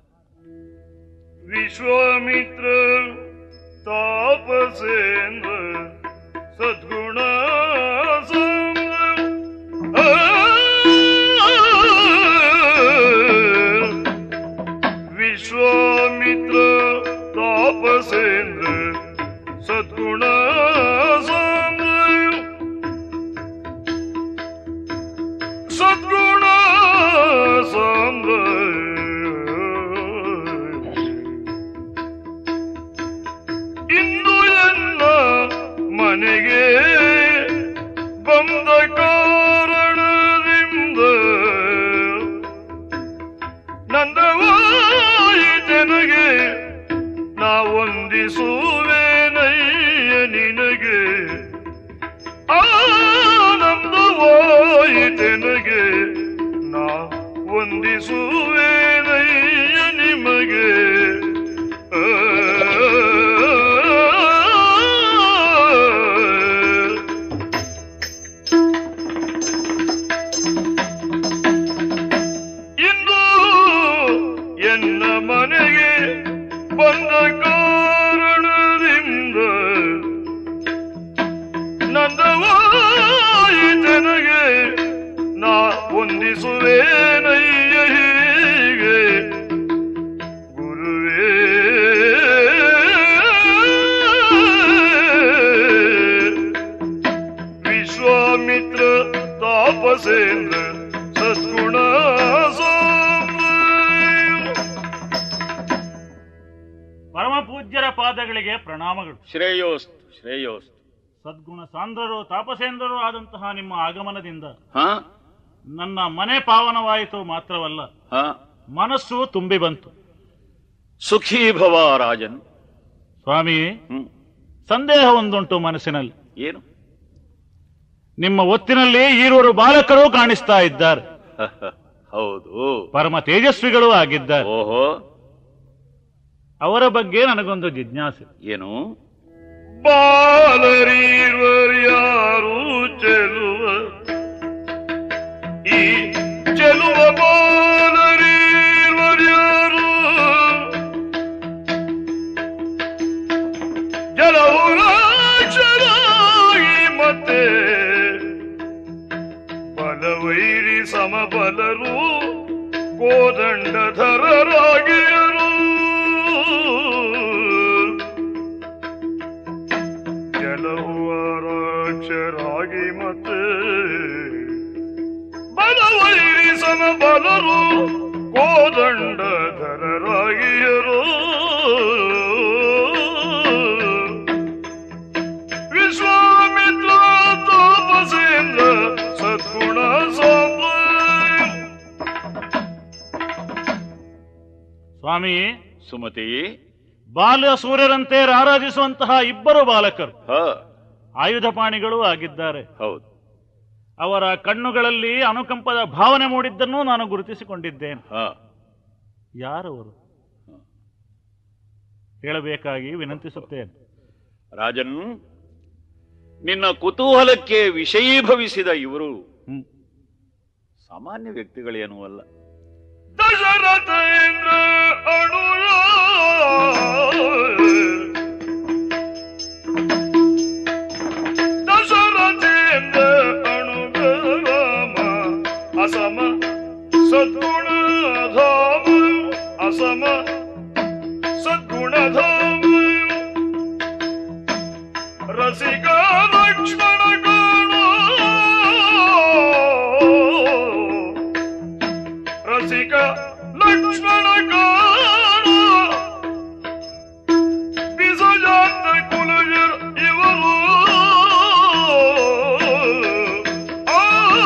ವಿಶ್ವಾಮಿತ್ರ ತಾಪಸೇಂದ್ರ ಸದ್ಗುಣ ಸಂಗ. ಆ, ವಿಶ್ವಾಮಿತ್ರ ತಾಪಸೇಂದ್ರ ಸದ್ಗುಣ ಸಂಗ. ಸದ್ಗುಣ ಸಂಗ. ಇಂದು ಎಲ್ಲ ಮನೆಗೆ ಬಂದ ಕಾರಣದಿಂದ ನಂದವಾಯಿತೆನಗೆ ನಾ ವಂದಿಸುವೇನಯ್ಯ ನಿನಗೆ ಆನಂದವಾಯಿತೆನಗೆ ನಾ ವಂದಿಸುವೇನಯ್ಯ ನಿಮಗೆ ಇಂದು ಎನ್ನ ಮನೆಗೆ ಬಂದ ಕಾರಣದಿಂದ ನಂದವಾಯಿತೆನಗೆ ನಾ ಹೊಂದಿಸುವೇನಯ್ಯ ಹೀಗೆ ಗುರು ಪಾದಗಳಿಗೆ ಪ್ರಣಾಮಗಳು ಶ್ರೇಯೋಸ್ತು ಶ್ರೇಯೋಸ್ತು ಸದ್ಗುಣ ಸಾಂದ್ರರು ತಾಪಸೇಂದ್ರರು ಆದಂತಹ ನಿಮ್ಮ ಆಗಮನದಿಂದ ಹ ನನ್ನ ಮನೆ ಪಾವನವಾಯಿತು ಮಾತ್ರವಲ್ಲ ಹ ಮನಸ್ಸು ತುಂಬಿ ಬಂತು ಸುಖೀ ಭವ ರಾಜನ್ ಸ್ವಾಮಿ ಹ್ಮ್ ಸಂದೇಹ ಒಂದುಂಟು ಮನಸ್ಸಿನಲ್ಲಿ ಏನು ನಿಮ್ಮ ಒತ್ತಿನಲ್ಲಿ ಈರುವರು ಬಾಲಕರು ಕಾಣಿಸ್ತಾ ಇದ್ದಾರೆ ಹೌದು ಪರಮ ತೇಜಸ್ವಿಗಳು ಆಗಿದ್ದಾರೆ ಓಹೋ ಅವರ ಬಗ್ಗೆ ನನಗೊಂದು ಜಿಜ್ಞಾಸೆ ಏನು ಬಾಲರೀರ್ವರ್ಯಾರು ಚೆಲುವ ಈ ಚೆಲುವ ಬಾಲರೀರ್ವರ್ಯಾರು ಜಲವುರಾಕ್ಷರಾಗಿ ಮತ್ತೆ ಬಲವೈರಿ ಸಮಬಲರು ಕೋದಂಡಧರರಾಗಿಯರು ಕೆಲವರಾಕ್ಷರಾಗಿ ಮತ್ತೆ ಬಲವೈರಿ ಸಮಬಲರು ಕೋದಂಡಧರರಾಗಿಯರು ವಿಶ್ವಾಮಿತ್ರ ತಾಪಸೇಂದ್ರ ಸದ್ಗುಣ ಸಾಂದ್ರ ಸ್ವಾಮಿ ಸುಮತಿ ಬಾಲ ಸೂರ್ಯರಂತೆ ರಾರಾಜಿಸುವಂತಹ ಇಬ್ಬರು ಬಾಲಕರು ಹ ಆಯುಧಪಾಣಿಗಳೂ ಆಗಿದ್ದಾರೆ ಹೌದು ಅವರ ಕಣ್ಣುಗಳಲ್ಲಿ ಅನುಕಂಪದ ಭಾವನೆ ಮೂಡಿದ್ದನ್ನು ನಾನು ಗುರುತಿಸಿಕೊಂಡಿದ್ದೇನೆ ಹ ಯಾರವರು ಹೇಳಬೇಕಾಗಿ ವಿನಂತಿಸುತ್ತೇನೆ ರಾಜನ್ ನಿನ್ನ ಕುತೂಹಲಕ್ಕೆ ವಿಷಯೀಭವಿಸಿದ ಇವರು ಹ್ಮ್. ಸಾಮಾನ್ಯ ವ್ಯಕ್ತಿಗಳೇನೂ ಅಲ್ಲ ದಶರಥೇಂದ್ರ ಅಣುಯ ದಶರಥೇಂದ್ರ ಅಣುಗರಾಮ ಅಸಮ ಸದ್ಗುಣ ಧಾಮ ಅಸಮ ಸದ್ಗುಣ ಧಾಮ ರಸಿಕ ಲಕ್ಷ್ಮಣ ಕಾಣ ರಸಿಕ ಲಕ್ಷ್ಮಣ ಕಾಣ ಬಿಸಜಾತ ಕುಲಜರ್ ಇವರು ಆ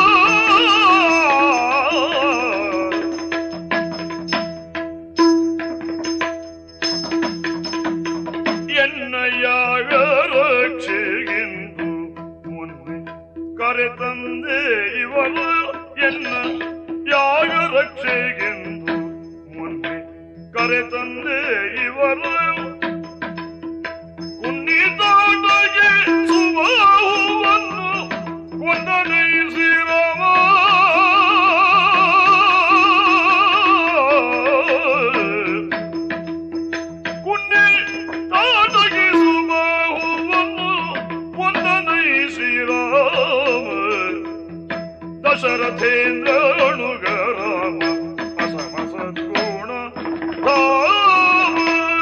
ಎನ್ನ ಯಾಗ ರಕ್ಷೆಗೆಂದು ಮುನ್ನೆ ಕರೆತಂದೆ ಇವರು ಎನ್ನ ಯಾಗ ರಕ್ಷೆಗೆಂದು ಮುನ್ನೆ ಕರೆತಂದೆ ಇವರು ಕುನ್ನಿತಾಟಗೆ ಸುಬಾಹುವನ್ನು ಕೊಂದನೈಸಿ ರಾಮ ಕುನ್ನಿ ತಾಟಗಿ ಸುಬಾಹುವನ್ನು ವಂದನೈ ಶ್ರೀರಾಮ ದಶರಥೇಂದ್ರ ಅಣುಗರಾಮ ಅಸಮ ಸದ್ಗುಣ ಧಾಮ.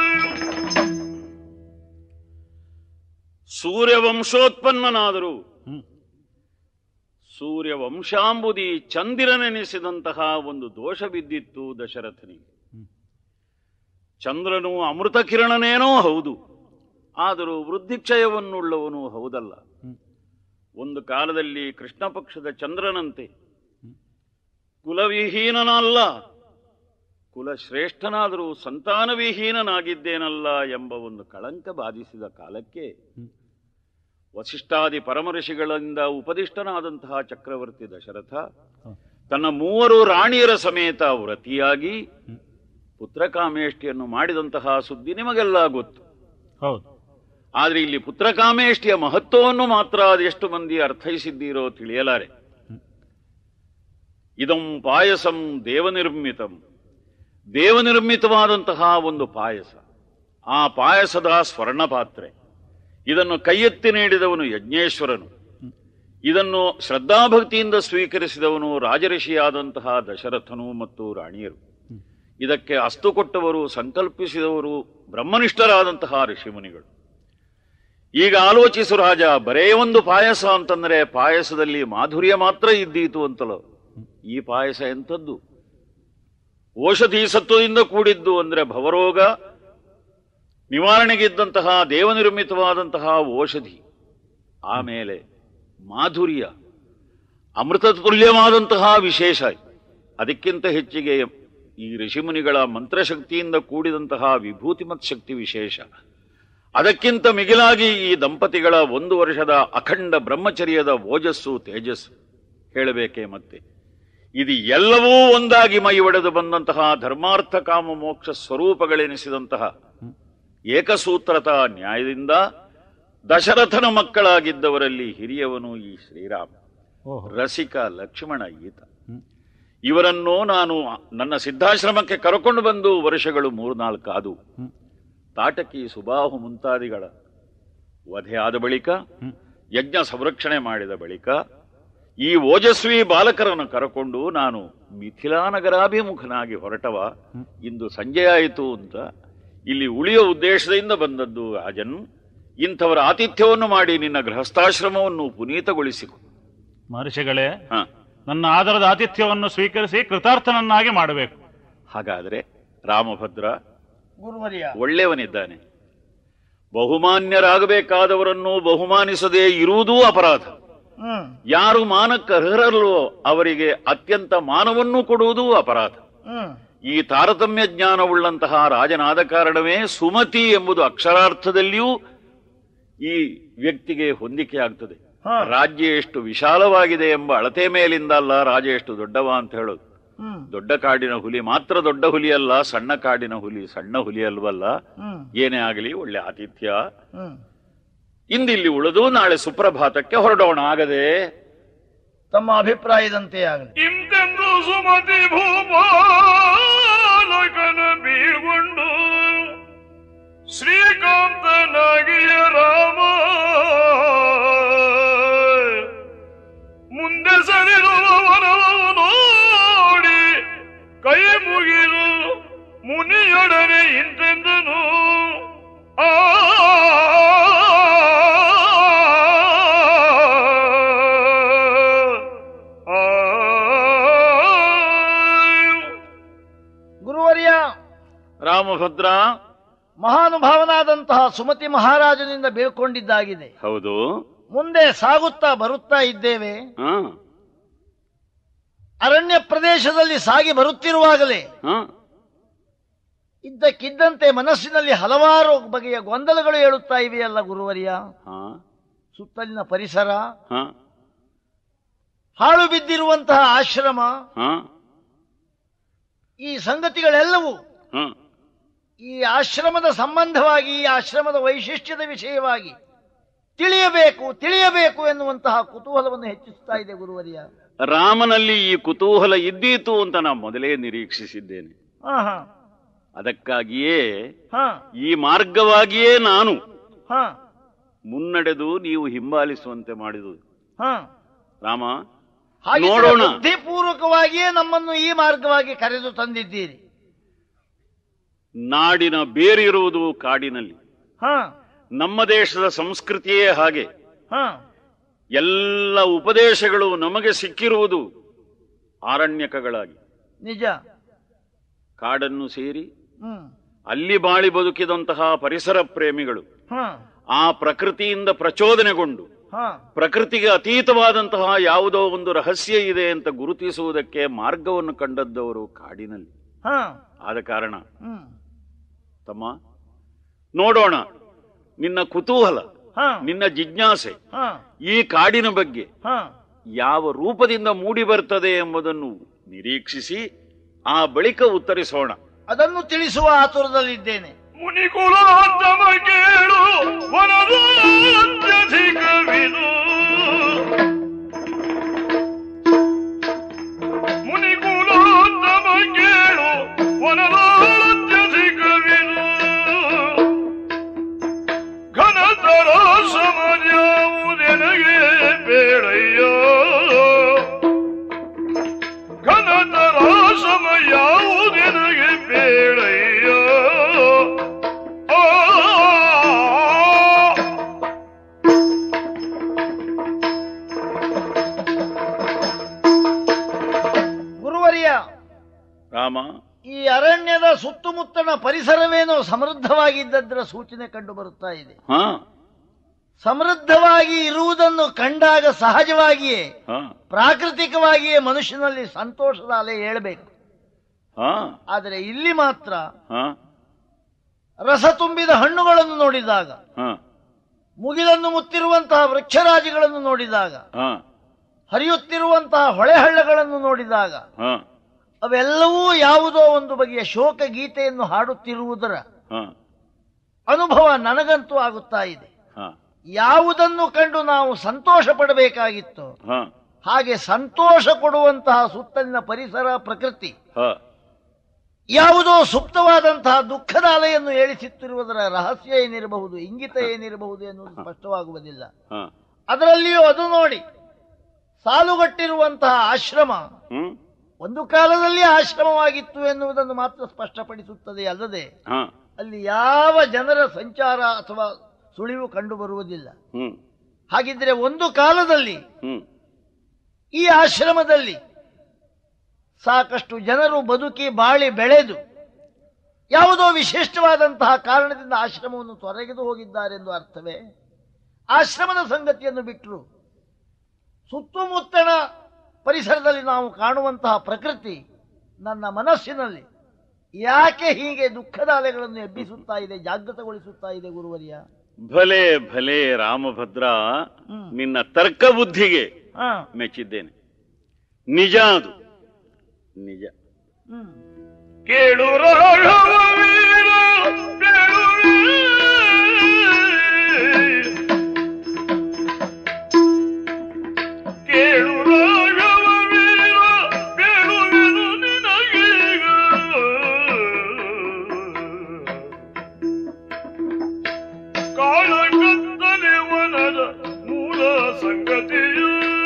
ಸೂರ್ಯವಂಶೋತ್ಪನ್ನನಾದರೂ ಹ್ಮ್. ಸೂರ್ಯವಂಶಾಂಬುದಿ ಚಂದಿರನೆನಿಸಿದಂತಹ ಒಂದು ದೋಷ ಬಿದ್ದಿತ್ತು ದಶರಥನಿಗೆ ಹ್ಮ್. ಚಂದ್ರನು ಅಮೃತ ಕಿರಣನೇನೋ ಹೌದು ಆದರೂ ವೃದ್ಧಿಕ್ಷಯವನ್ನುಳ್ಳವನು ಹೌದಲ್ಲ ಹ್ಮ್. ಒಂದು ಕಾಲದಲ್ಲಿ ಕೃಷ್ಣ ಪಕ್ಷದ ಚಂದ್ರನಂತೆ ಕುಲವಿಹೀನನಲ್ಲ ಕುಲಶ್ರೇಷ್ಠನಾದರೂ ಸಂತಾನವಿಹೀನನಾಗಿದ್ದೇನಲ್ಲ ಎಂಬ ಒಂದು ಕಳಂಕ ಬಾಧಿಸಿದ ಕಾಲಕ್ಕೆ ಹ್ಮ್. ವಸಿಷ್ಠಾದಿ ಪರಮಋಷಿಗಳಿಂದ ಉಪದಿಷ್ಟನಾದಂತಹ ಚಕ್ರವರ್ತಿ ದಶರಥ ಹ. ತನ್ನ ಮೂವರು ರಾಣಿಯರ ಸಮೇತ ವ್ರತಿಯಾಗಿ ಹ್ಮ್. ಪುತ್ರಕಾಮೇಷ್ಟಿಯನ್ನು ಮಾಡಿದಂತಹ ಸುದ್ದಿ ನಿಮಗೆಲ್ಲ ಗೊತ್ತು ಹೌದು ಆದ್ರೆ ಇಲ್ಲಿ ಪುತ್ರಕಾಮೇಷ್ಟಿಯ ಮಹತ್ವವನ್ನು ಮಾತ್ರ ಅದೆಷ್ಟು ಮಂದಿ ಅರ್ಥೈಸಿದ್ದೀರೋ ತಿಳಿಯಲಾರೆ ಇದಂ ಪಾಯಸಂ ದೇವನಿರ್ಮಿತಂ ದೇವನಿರ್ಮಿತವಾದಂತಹ ಒಂದು ಪಾಯಸ ಆ ಪಾಯಸದ ಸ್ವರ್ಣ ಪಾತ್ರೆ ಇದನ್ನು ಕೈಯೆತ್ತಿ ನೀಡಿದವನು ಯಜ್ಞೇಶ್ವರನು ಇದನ್ನು ಶ್ರದ್ಧಾಭಕ್ತಿಯಿಂದ ಸ್ವೀಕರಿಸಿದವನು ರಾಜಋಷಿಯಾದಂತಹ ದಶರಥನು ಮತ್ತು ರಾಣಿಯರು ಇದಕ್ಕೆ ಅಸ್ತು ಕೊಟ್ಟವರು ಸಂಕಲ್ಪಿಸಿದವರು ಬ್ರಹ್ಮನಿಷ್ಠರಾದಂತಹ ಋಷಿಮುನಿಗಳು ಈಗ ಆಲೋಚಿಸು ರಾಜ ಬರೇ ಒಂದು ಪಾಯಸ ಅಂತಂದ್ರೆ ಪಾಯಸದಲ್ಲಿ ಮಾಧುರ್ಯ ಮಾತ್ರ ಇದ್ದೀತು ಅಂತಲೋ ಈ ಪಾಯಸ ಎಂಥದ್ದು ಔಷಧಿ ಸತ್ವದಿಂದ ಕೂಡಿದ್ದು ಅಂದ್ರೆ ಭವರೋಗ ನಿವಾರಣೆಗಿದ್ದಂತಹ ದೇವನಿರ್ಮಿತವಾದಂತಹ ಔಷಧಿ ಆಮೇಲೆ ಮಾಧುರ್ಯ ಅಮೃತ ತುಲ್ಯವಾದಂತಹ ವಿಶೇಷ ಅದಕ್ಕಿಂತ ಹೆಚ್ಚಿಗೆ ಈ ಋಷಿಮುನಿಗಳ ಮಂತ್ರಶಕ್ತಿಯಿಂದ ಕೂಡಿದಂತಹ ವಿಭೂತಿಮತ್ ಶಕ್ತಿ ವಿಶೇಷ ಅದಕ್ಕಿಂತ ಮಿಗಿಲಾಗಿ ಈ ದಂಪತಿಗಳ ಒಂದು ವರ್ಷದ ಅಖಂಡ ಬ್ರಹ್ಮಚರ್ಯದ ಓಜಸ್ಸು ತೇಜಸ್ಸು ಹೇಳಬೇಕೇ ಮತ್ತೆ ಇದು ಎಲ್ಲವೂ ಒಂದಾಗಿ ಮೈ ಒಡೆದು ಬಂದಂತಹ ಧರ್ಮಾರ್ಥ ಕಾಮ ಮೋಕ್ಷ ಸ್ವರೂಪಗಳೆನಿಸಿದಂತಹ ಏಕಸೂತ್ರತ ನ್ಯಾಯದಿಂದ ದಶರಥನ ಮಕ್ಕಳಾಗಿದ್ದವರಲ್ಲಿ ಹಿರಿಯವನು ಈ ಶ್ರೀರಾಮ ಓಹೋ ರಸಿಕ ಲಕ್ಷ್ಮಣ ಈತ ಇವರನ್ನು ನಾನು ನನ್ನ ಸಿದ್ಧಾಶ್ರಮಕ್ಕೆ ಕರಕೊಂಡು ಬಂದು ವರ್ಷಗಳು ಮೂರ್ನಾಲ್ಕು ಆದವು ಹ್ಮ್. ತಾಟಕಿ ಸುಬಾಹು ಮುಂತಾದಿಗಳ ವಧೆ ಆದ ಬಳಿಕ ಹ್ಮ್. ಯಜ್ಞ ಸಂರಕ್ಷಣೆ ಮಾಡಿದ ಬಳಿಕ ಈ ಓಜಸ್ವಿ ಬಾಲಕರನ್ನು ಕರಕೊಂಡು ನಾನು ಮಿಥಿಲಾನಗರಾಭಿಮುಖನಾಗಿ ಹೊರಟವ ಇಂದು ಸಂಜೆಯಾಯಿತು ಅಂತ ಇಲ್ಲಿ ಉಳಿಯೋ ಉದ್ದೇಶದಿಂದ ಬಂದದ್ದು ರಾಜನ್ ಇಂಥವರ ಆತಿಥ್ಯವನ್ನು ಮಾಡಿ ನಿನ್ನ ಗೃಹಸ್ಥಾಶ್ರಮವನ್ನು ಪುನೀತಗೊಳಿಸಿಕೊ ಮಹರ್ಷಿಗಳೇ ಹ ನನ್ನ ಆದರದ ಆತಿಥ್ಯವನ್ನು ಸ್ವೀಕರಿಸಿ ಕೃತಾರ್ಥನನ್ನಾಗಿ ಮಾಡಬೇಕು ಹಾಗಾದ್ರೆ ರಾಮಭದ್ರ ಗುರುವರಿಯ ಒಳ್ಳೆಯವನಿದ್ದಾನೆ ಬಹುಮಾನ್ಯರಾಗಬೇಕಾದವರನ್ನು ಬಹುಮಾನಿಸದೇ ಇರುವುದೂ ಅಪರಾಧ ಹ್ಮ್ ಯಾರು ಮಾನಕ್ಕೆ ಅರ್ಹರಲ್ವೋ ಅವರಿಗೆ ಅತ್ಯಂತ ಮಾನವನ್ನೂ ಕೊಡುವುದೂ ಅಪರಾಧ ಹ್ಮ್ ಈ ತಾರತಮ್ಯ ಜ್ಞಾನವುಳ್ಳಂತಹ ರಾಜನಾದ ಕಾರಣವೇ ಸುಮತಿ ಎಂಬುದು ಅಕ್ಷರಾರ್ಥದಲ್ಲಿಯೂ ಈ ವ್ಯಕ್ತಿಗೆ ಹೊಂದಿಕೆ ಆಗ್ತದೆ ಹಾ. ರಾಜ್ಯ ಎಷ್ಟು ವಿಶಾಲವಾಗಿದೆ ಎಂಬ ಅಳತೆ ಮೇಲಿಂದ ಅಲ್ಲ ರಾಜ ಎಷ್ಟು ದೊಡ್ಡವ ಅಂತ ಹೇಳೋದು ಹ್ಮ್ ದೊಡ್ಡ ಕಾಡಿನ ಹುಲಿ ಮಾತ್ರ ದೊಡ್ಡ ಹುಲಿ ಅಲ್ಲ ಸಣ್ಣ ಕಾಡಿನ ಹುಲಿ ಸಣ್ಣ ಹುಲಿ ಅಲ್ವಲ್ಲ ಹ್ಮ್ ಏನೇ ಆಗಲಿ ಒಳ್ಳೆ ಆತಿಥ್ಯ ಹ್ಮ್ ಇಂದಿಲ್ಲಿ ಉಳಿದು ನಾಳೆ ಸುಪ್ರಭಾತಕ್ಕೆ ಹೊರಡೋಣ ಆಗದೆ ತಮ್ಮ ಅಭಿಪ್ರಾಯದಂತೆ ಆಗಲಿ ಇಂತೆಂದು ಸುಮತಿ ಭೂಪಾಲಕನ ಬೀಳ್ಗೊಂಡು ಶ್ರೀಕಾಂತನಾಗಿಯ ರಾಮ ಮುಂದೆ ಸರಿರುವವನವು ನೋಡಿ ಕೈ ಮುಗಿದು ಮುನಿಯೊಡನೆ ಇಂತೆಂದನು ಆ ಗುರುವರಿಯ ರಾಮಭದ್ರ ಮಹಾನುಭಾವನಾದಂತಹ ಸುಮತಿ ಮಹಾರಾಜನಿಂದ ಬೀಳ್ಕೊಂಡಿದ್ದಾಗಿದೆ ಹೌದು ಮುಂದೆ ಸಾಗುತ್ತಾ ಬರುತ್ತಾ ಇದ್ದೇವೆ ಹ ಅರಣ್ಯ ಪ್ರದೇಶದಲ್ಲಿ ಸಾಗಿ ಬರುತ್ತಿರುವಾಗಲೇ ಹ ಇದ್ದಕ್ಕಿದ್ದಂತೆ ಮನಸ್ಸಿನಲ್ಲಿ ಹಲವಾರು ಬಗೆಯ ಗೊಂದಲಗಳು ಹೇಳುತ್ತಾ ಇವೆಯಲ್ಲ ಗುರುವರಿಯ ಹ ಸುತ್ತಲಿನ ಪರಿಸರ ಹ ಹಾಳು ಬಿದ್ದಿರುವಂತಹ ಆಶ್ರಮ ಹ ಈ ಸಂಗತಿಗಳೆಲ್ಲವೂ ಹ ಈ ಆಶ್ರಮದ ಸಂಬಂಧವಾಗಿ ಈ ಆಶ್ರಮದ ವೈಶಿಷ್ಟ್ಯದ ವಿಷಯವಾಗಿ ತಿಳಿಯಬೇಕು ತಿಳಿಯಬೇಕು ಎನ್ನುವಂತಹ ಕುತೂಹಲವನ್ನು ಹೆಚ್ಚಿಸ್ತಾ ಇದೆ ಗುರುವರಿಯ ರಾಮನಲ್ಲಿ ಈ ಕುತೂಹಲ ಇದ್ದೀತು ಅಂತ ನಾ ಮೊದಲೇ ನಿರೀಕ್ಷಿಸಿದ್ದೇನೆ ಹಾ ಹಾ ಅದಕ್ಕಾಗಿಯೇ ಹಾ ಈ ಮಾರ್ಗವಾಗಿಯೇ ನಾನು ಹಾ ಮುನ್ನಡೆದು ನೀವು ಹಿಂಬಾಲಿಸುವಂತೆ ಮಾಡಿದುದು ಹಾ ರಾಮ ಹಾಗೆ ನೋಡೋಣ. ಬುದ್ಧಿಪೂರ್ವಕವಾಗಿಯೇ ನಮ್ಮನ್ನು ಈ ಮಾರ್ಗವಾಗಿ ಕರೆದು ತಂದಿದ್ದೀರಿ ನಾಡಿನ ಬೇರಿರುವುದು ಕಾಡಿನಲ್ಲಿ ಹಾ ನಮ್ಮ ದೇಶದ ಸಂಸ್ಕೃತಿಯೇ ಹಾಗೆ ಹಾ ಎಲ್ಲ ಉಪದೇಶಗಳು ನಮಗೆ ಸಿಕ್ಕಿರುವುದು ಆರಣ್ಯಕಗಳಾಗಿ ನಿಜ ಕಾಡನ್ನು ಸೇರಿ ಹ್ಮ್ ಅಲ್ಲಿ ಬಾಳಿ ಬದುಕಿದಂತಹ ಪರಿಸರ ಪ್ರೇಮಿಗಳು ಹಾ ಆ ಪ್ರಕೃತಿಯಿಂದ ಪ್ರಚೋದನೆಗೊಂಡು ಹಾ ಪ್ರಕೃತಿಗೆ ಅತೀತವಾದಂತಹ ಯಾವುದೋ ಒಂದು ರಹಸ್ಯ ಇದೆ ಅಂತ ಗುರುತಿಸುವುದಕ್ಕೆ ಮಾರ್ಗವನ್ನು ಕಂಡದ್ದವರು ಕಾಡಿನಲ್ಲಿ ಹಾ ಆದ ಕಾರಣ ಹ್ಮ್ ತಮ್ಮ ನೋಡೋಣ ನಿನ್ನ ಕುತೂಹಲ ಹಾ ನಿನ್ನ ಜಿಜ್ಞಾಸೆ ಹಾ ಈ ಕಾಡಿನ ಬಗ್ಗೆ ಹಾ ಯಾವ ರೂಪದಿಂದ ಮೂಡಿ ಬರ್ತದೆ ಎಂಬುದನ್ನು ನಿರೀಕ್ಷಿಸಿ ಆ ಬಳಿಕ ಉತ್ತರಿಸೋಣ ಅದನ್ನು ತಿಳಿಸುವ ಆತುರದಲ್ಲಿದ್ದೇನೆ ಮುನಿಕುಲೋತ್ತಮ ಕೇಳು ವನರಾಜ್ಯಧಿಕವಿದು ಮುನಿಕುಲೋತ್ತಮ ಕೇಳು ವನರಾಜ್ಯಧಿಕವಿದು ಘನತರ ಸಮರ್ಯಾವುದೆನಗೆ ಬೇಡಯ್ಯ ಘನತರ ಸಮಯಾವುದೆನಗೆ ಬೇಡಯ್ಯ ಆ ಈ ಅರಣ್ಯದ ಸುತ್ತಮುತ್ತಣ ಪರಿಸರವೇನೋ ಸಮೃದ್ಧವಾಗಿದ್ದದ್ರ ಸೂಚನೆ ಕಂಡು ಬರುತ್ತಾ ಇದೆ ಹಾ ಸಮೃದ್ಧವಾಗಿ ಇರುವುದನ್ನು ಕಂಡಾಗ ಸಹಜವಾಗಿಯೇ ಹಾ ಪ್ರಾಕೃತಿಕವಾಗಿಯೇ ಮನುಷ್ಯನಲ್ಲಿ ಸಂತೋಷದ ಅಲೆ ಏಳಬೇಕು ಹಾ ಆದರೆ ಇಲ್ಲಿ ಮಾತ್ರ ಹಾ ರಸ ತುಂಬಿದ ಹಣ್ಣುಗಳನ್ನು ನೋಡಿದಾಗ ಹಾ ಮುಗಿಲನ್ನು ಮುತ್ತಿರುವಂತಹ ವೃಕ್ಷರಾಜಿಗಳನ್ನು ನೋಡಿದಾಗ ಹಾ ಹರಿಯುತ್ತಿರುವಂತಹ ಹೊಳೆಹಳ್ಳಗಳನ್ನು ನೋಡಿದಾಗ ಹಾ ಅವೆಲ್ಲವೂ ಯಾವುದೋ ಒಂದು ಬಗೆಯ ಶೋಕ ಗೀತೆಯನ್ನು ಹಾಡುತ್ತಿರುವುದರ ಹಾ ಅನುಭವ ನನಗಂತೂ ಆಗುತ್ತಾ ಇದೆ ಹಾ ಯಾವುದನ್ನು ಕಂಡು ನಾವು ಸಂತೋಷ ಪಡಬೇಕಾಗಿತ್ತು ಹಾ ಹಾಗೆ ಸಂತೋಷ ಕೊಡುವಂತಹ ಸುತ್ತಲಿನ ಪರಿಸರ ಪ್ರಕೃತಿ ಹಾ ಯಾವುದೋ ಸುಪ್ತವಾದಂತಹ ದುಃಖದ ಅಲೆಯನ್ನು ಏಳಿಸುತ್ತಿರುವುದರ ರಹಸ್ಯ ಏನಿರಬಹುದು ಇಂಗಿತ ಏನಿರಬಹುದು ಎನ್ನುವುದು ಸ್ಪಷ್ಟವಾಗುವುದಿಲ್ಲ ಹಾ ಅದರಲ್ಲಿಯೂ ಅದು ನೋಡಿ ಸಾಲುಗಟ್ಟಿರುವಂತಹ ಆಶ್ರಮ ಹ್ಮ್ ಒಂದು ಕಾಲದಲ್ಲಿ ಆಶ್ರಮವಾಗಿತ್ತು ಎನ್ನುವುದನ್ನು ಮಾತ್ರ ಸ್ಪಷ್ಟಪಡಿಸುತ್ತದೆ ಅಲ್ಲದೆ ಹಾ ಅಲ್ಲಿ ಯಾವ ಜನರ ಸಂಚಾರ ಅಥವಾ ಸುಳಿವು ಕಂಡು ಬರುವುದಿಲ್ಲ ಹ್ಮ್ ಹಾಗಿದ್ರೆ ಒಂದು ಕಾಲದಲ್ಲಿ ಹ್ಮ್ ಈ ಆಶ್ರಮದಲ್ಲಿ ಸಾಕಷ್ಟು ಜನರು ಬದುಕಿ ಬಾಳಿ ಬೆಳೆದು ಯಾವುದೋ ವಿಶಿಷ್ಟವಾದಂತಹ ಕಾರಣದಿಂದ ಆಶ್ರಮವನ್ನು ತೊರೆಗೆದು ಹೋಗಿದ್ದಾರೆಂದು ಅರ್ಥವೇ ಆಶ್ರಮದ ಸಂಗತಿಯನ್ನು ಬಿಟ್ಟರು ಸುತ್ತಮುತ್ತಣ ಪರಿಸರದಲ್ಲಿ ನಾವು ಕಾಣುವಂತಹ ಪ್ರಕೃತಿ ನನ್ನ ಮನಸ್ಸಿನಲ್ಲಿ ಯಾಕೆ ಹೀಗೆ ದುಃಖದ ಅಲೆಗಳನ್ನು ಎಬ್ಬಿಸುತ್ತಾ ಇದೆ ಜಾಗೃತಗೊಳಿಸುತ್ತಾ ಇದೆ ಗುರುವರಿಯ ಭಲೆ ಭಲೆ ರಾಮಭದ್ರ ಹ್ಮ್. ನಿನ್ನ ತರ್ಕ ಬುದ್ಧಿಗೆ ಹಾ ಮೆಚ್ಚಿದ್ದೇನೆ ನಿಜ ಅದು ನಿಜ ಹ್ಮ್ ಕೇಳು ರಾಘವ ವೀರ ಕೇಳುವೆ. ಕೇಳು ರಾಘವ ವೀರ ಕೇಳುವೆನು ನಿನಗೀಗ ಕಾಳಗತ್ತಲೆ ವನದ ಮೂಲ ಸಂಗತಿಯು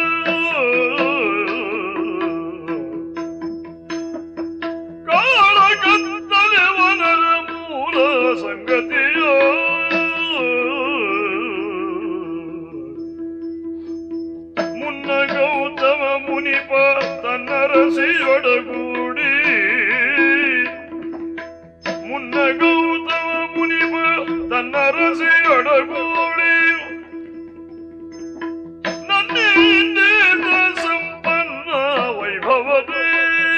ಕಾಳಗತ್ತಲೆ ವನದ ಮೂಲ ಸಂಗತಿಯೋ ಮುನ್ನ ಗೌತಮ ಮುನಿಪ ತನ್ನ ರಸಿಯೊಡಗೂಡಿ ಮುನ್ನ ಗೌತಮ ಮುನಿಪ ತನ್ನ ರಸಿಯೊಡಗೂಡಿ ನನ್ನಿಂದ ಸಂಪನ್ನ ವೈಭವದೇ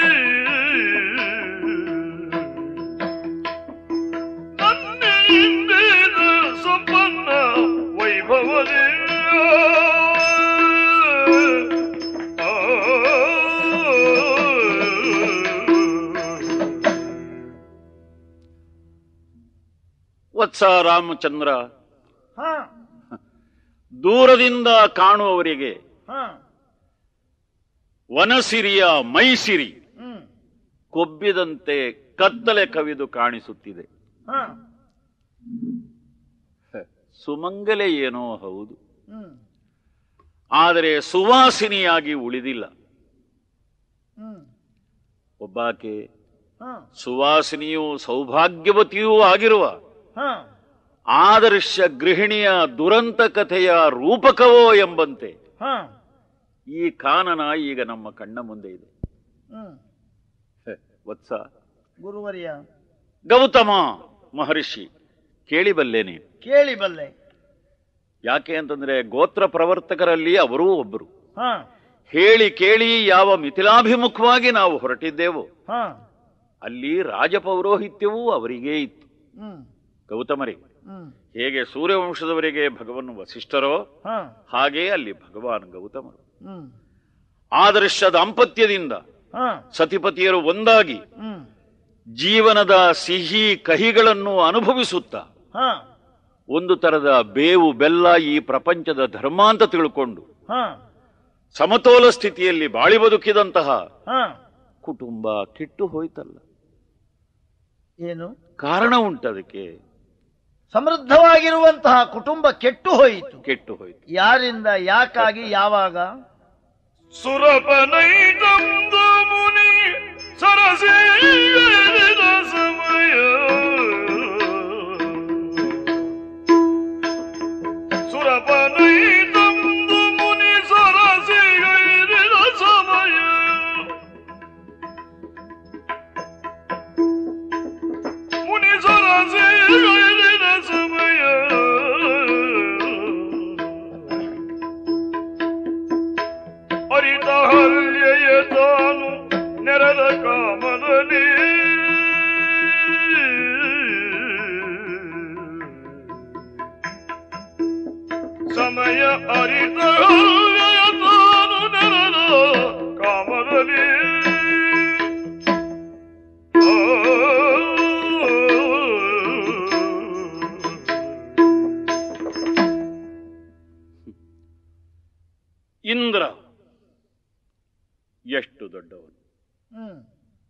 ನನ್ನಿಂದ ಸಂಪನ್ನ ವೈಭವದೇ ವತ್ಸ ರಾಮಚಂದ್ರ ಹಾ ದೂರದಿಂದ ಕಾಣುವವರಿಗೆ ಹಾ ವನಸಿರಿಯ ಮೈಸಿರಿ ಹ್ಮ್ ಕೊಬ್ಬಿದಂತೆ ಕತ್ತಲೆ ಕವಿದು ಕಾಣಿಸುತ್ತಿದೆ ಹಾ ಸುಮಂಗಲೆ ಏನೋ ಹೌದು ಹ್ಮ್ ಆದರೆ ಸುವಾಸಿನಿಯಾಗಿ ಉಳಿದಿಲ್ಲ ಹ್ಮ್ ಒಬ್ಬಾಕೆ ಹಾ ಸುವಾಸಿನಿಯೂ ಸೌಭಾಗ್ಯವತಿಯೂ ಆಗಿರುವ ಹಾ ಆದರ್ಶ ಗೃಹಿಣಿಯ ದುರಂತ ಕಥೆಯ ರೂಪಕವೋ ಎಂಬಂತೆ ಹಾ ಈ ಕಾನನ ಈಗ ನಮ್ಮ ಕಣ್ಣ ಮುಂದೆ ಇದೆ ಹ್ಮ್ ಹೆ, ವತ್ಸ ಗುರುವರಿಯ ಗೌತಮ ಮಹರ್ಷಿ ಕೇಳಿಬಲ್ಲೇನೆ ಕೇಳಿ ಬಲ್ಲೆ ಯಾಕೆ ಅಂತಂದ್ರೆ ಗೋತ್ರ ಪ್ರವರ್ತಕರಲ್ಲಿ ಅವರೂ ಒಬ್ಬರು ಹಾ ಹೇಳಿ ಕೇಳಿ ಯಾವ ಮಿಥಿಲಾಭಿಮುಖವಾಗಿ ನಾವು ಹೊರಟಿದ್ದೆವೋ ಹಾ ಅಲ್ಲಿ ರಾಜಪೌರೋಹಿತ್ಯವೂ ಅವರಿಗೇ ಇತ್ತು ಹ್ಮ್ ಗೌತಮರಿಗೆ ಹ್ಮ್ ಹೇಗೆ ಸೂರ್ಯವಂಶದವರಿಗೆ ಭಗವನ್ ವಸಿಷ್ಠರೋ ಹಾ ಹಾಗೇ ಅಲ್ಲಿ ಭಗವಾನ್ ಗೌತಮರು ಹ್ಮ್ ಆದರ್ಶ ದಾಂಪತ್ಯದಿಂದ ಹಾ ಸತಿಪತಿಯರು ಒಂದಾಗಿ ಹ್ಮ್ ಜೀವನದ ಸಿಹಿ ಕಹಿಗಳನ್ನು ಅನುಭವಿಸುತ್ತಾ ಹಾ ಒಂದು ತರದ ಬೇವು ಬೆಲ್ಲ ಈ ಪ್ರಪಂಚದ ಧರ್ಮ ಅಂತ ತಿಳ್ಕೊಂಡು ಹಾ ಸಮತೋಲ ಸ್ಥಿತಿಯಲ್ಲಿ ಬಾಳಿ ಬದುಕಿದಂತಹ ಹಾ ಕುಟುಂಬ ಕೆಟ್ಟು ಹೋಯ್ತಲ್ಲ ಏನು ಕಾರಣ ಉಂಟದಕ್ಕೆ ಸಮೃದ್ಧವಾಗಿರುವಂತಹ ಕುಟುಂಬ ಕೆಟ್ಟು ಹೋಯಿತು ಕೆಟ್ಟು ಹೋಯ್ತು ಯಾರಿಂದ ಯಾಕಾಗಿ ಯಾವಾಗ ಸುರಪನೈತಂದು ಮುನಿ ಸರಸೇರಿದ ಸಮಯ ಸುರಪನೈತಂದು ಮುನಿ ಸರಸಿಗೈರಿದ ಸಮಯ ಅರಿತ ಹೃದಯ ತಾನು ನೆನೆದ ಕಾಮದಲ್ಲಿ ಇಂದ್ರ ಎಷ್ಟು ದೊಡ್ಡವನು ಹ್ಮ್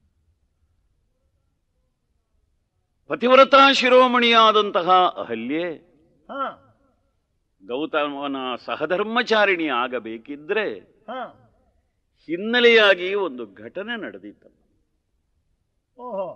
ಪತಿವ್ರತಾ ಶಿರೋಮಣಿಯಾದಂತಹ ಅಹಲ್ಯೆ ಹಾ ಗೌತಮನ ಸಹಧರ್ಮಚಾರಿಣಿ ಆಗಬೇಕಿದ್ರೆ ಹಾ ಹಿನ್ನೆಲೆಯಾಗಿ ಒಂದು ಘಟನೆ ನಡೆದಿತ್ತು ಓಹೋ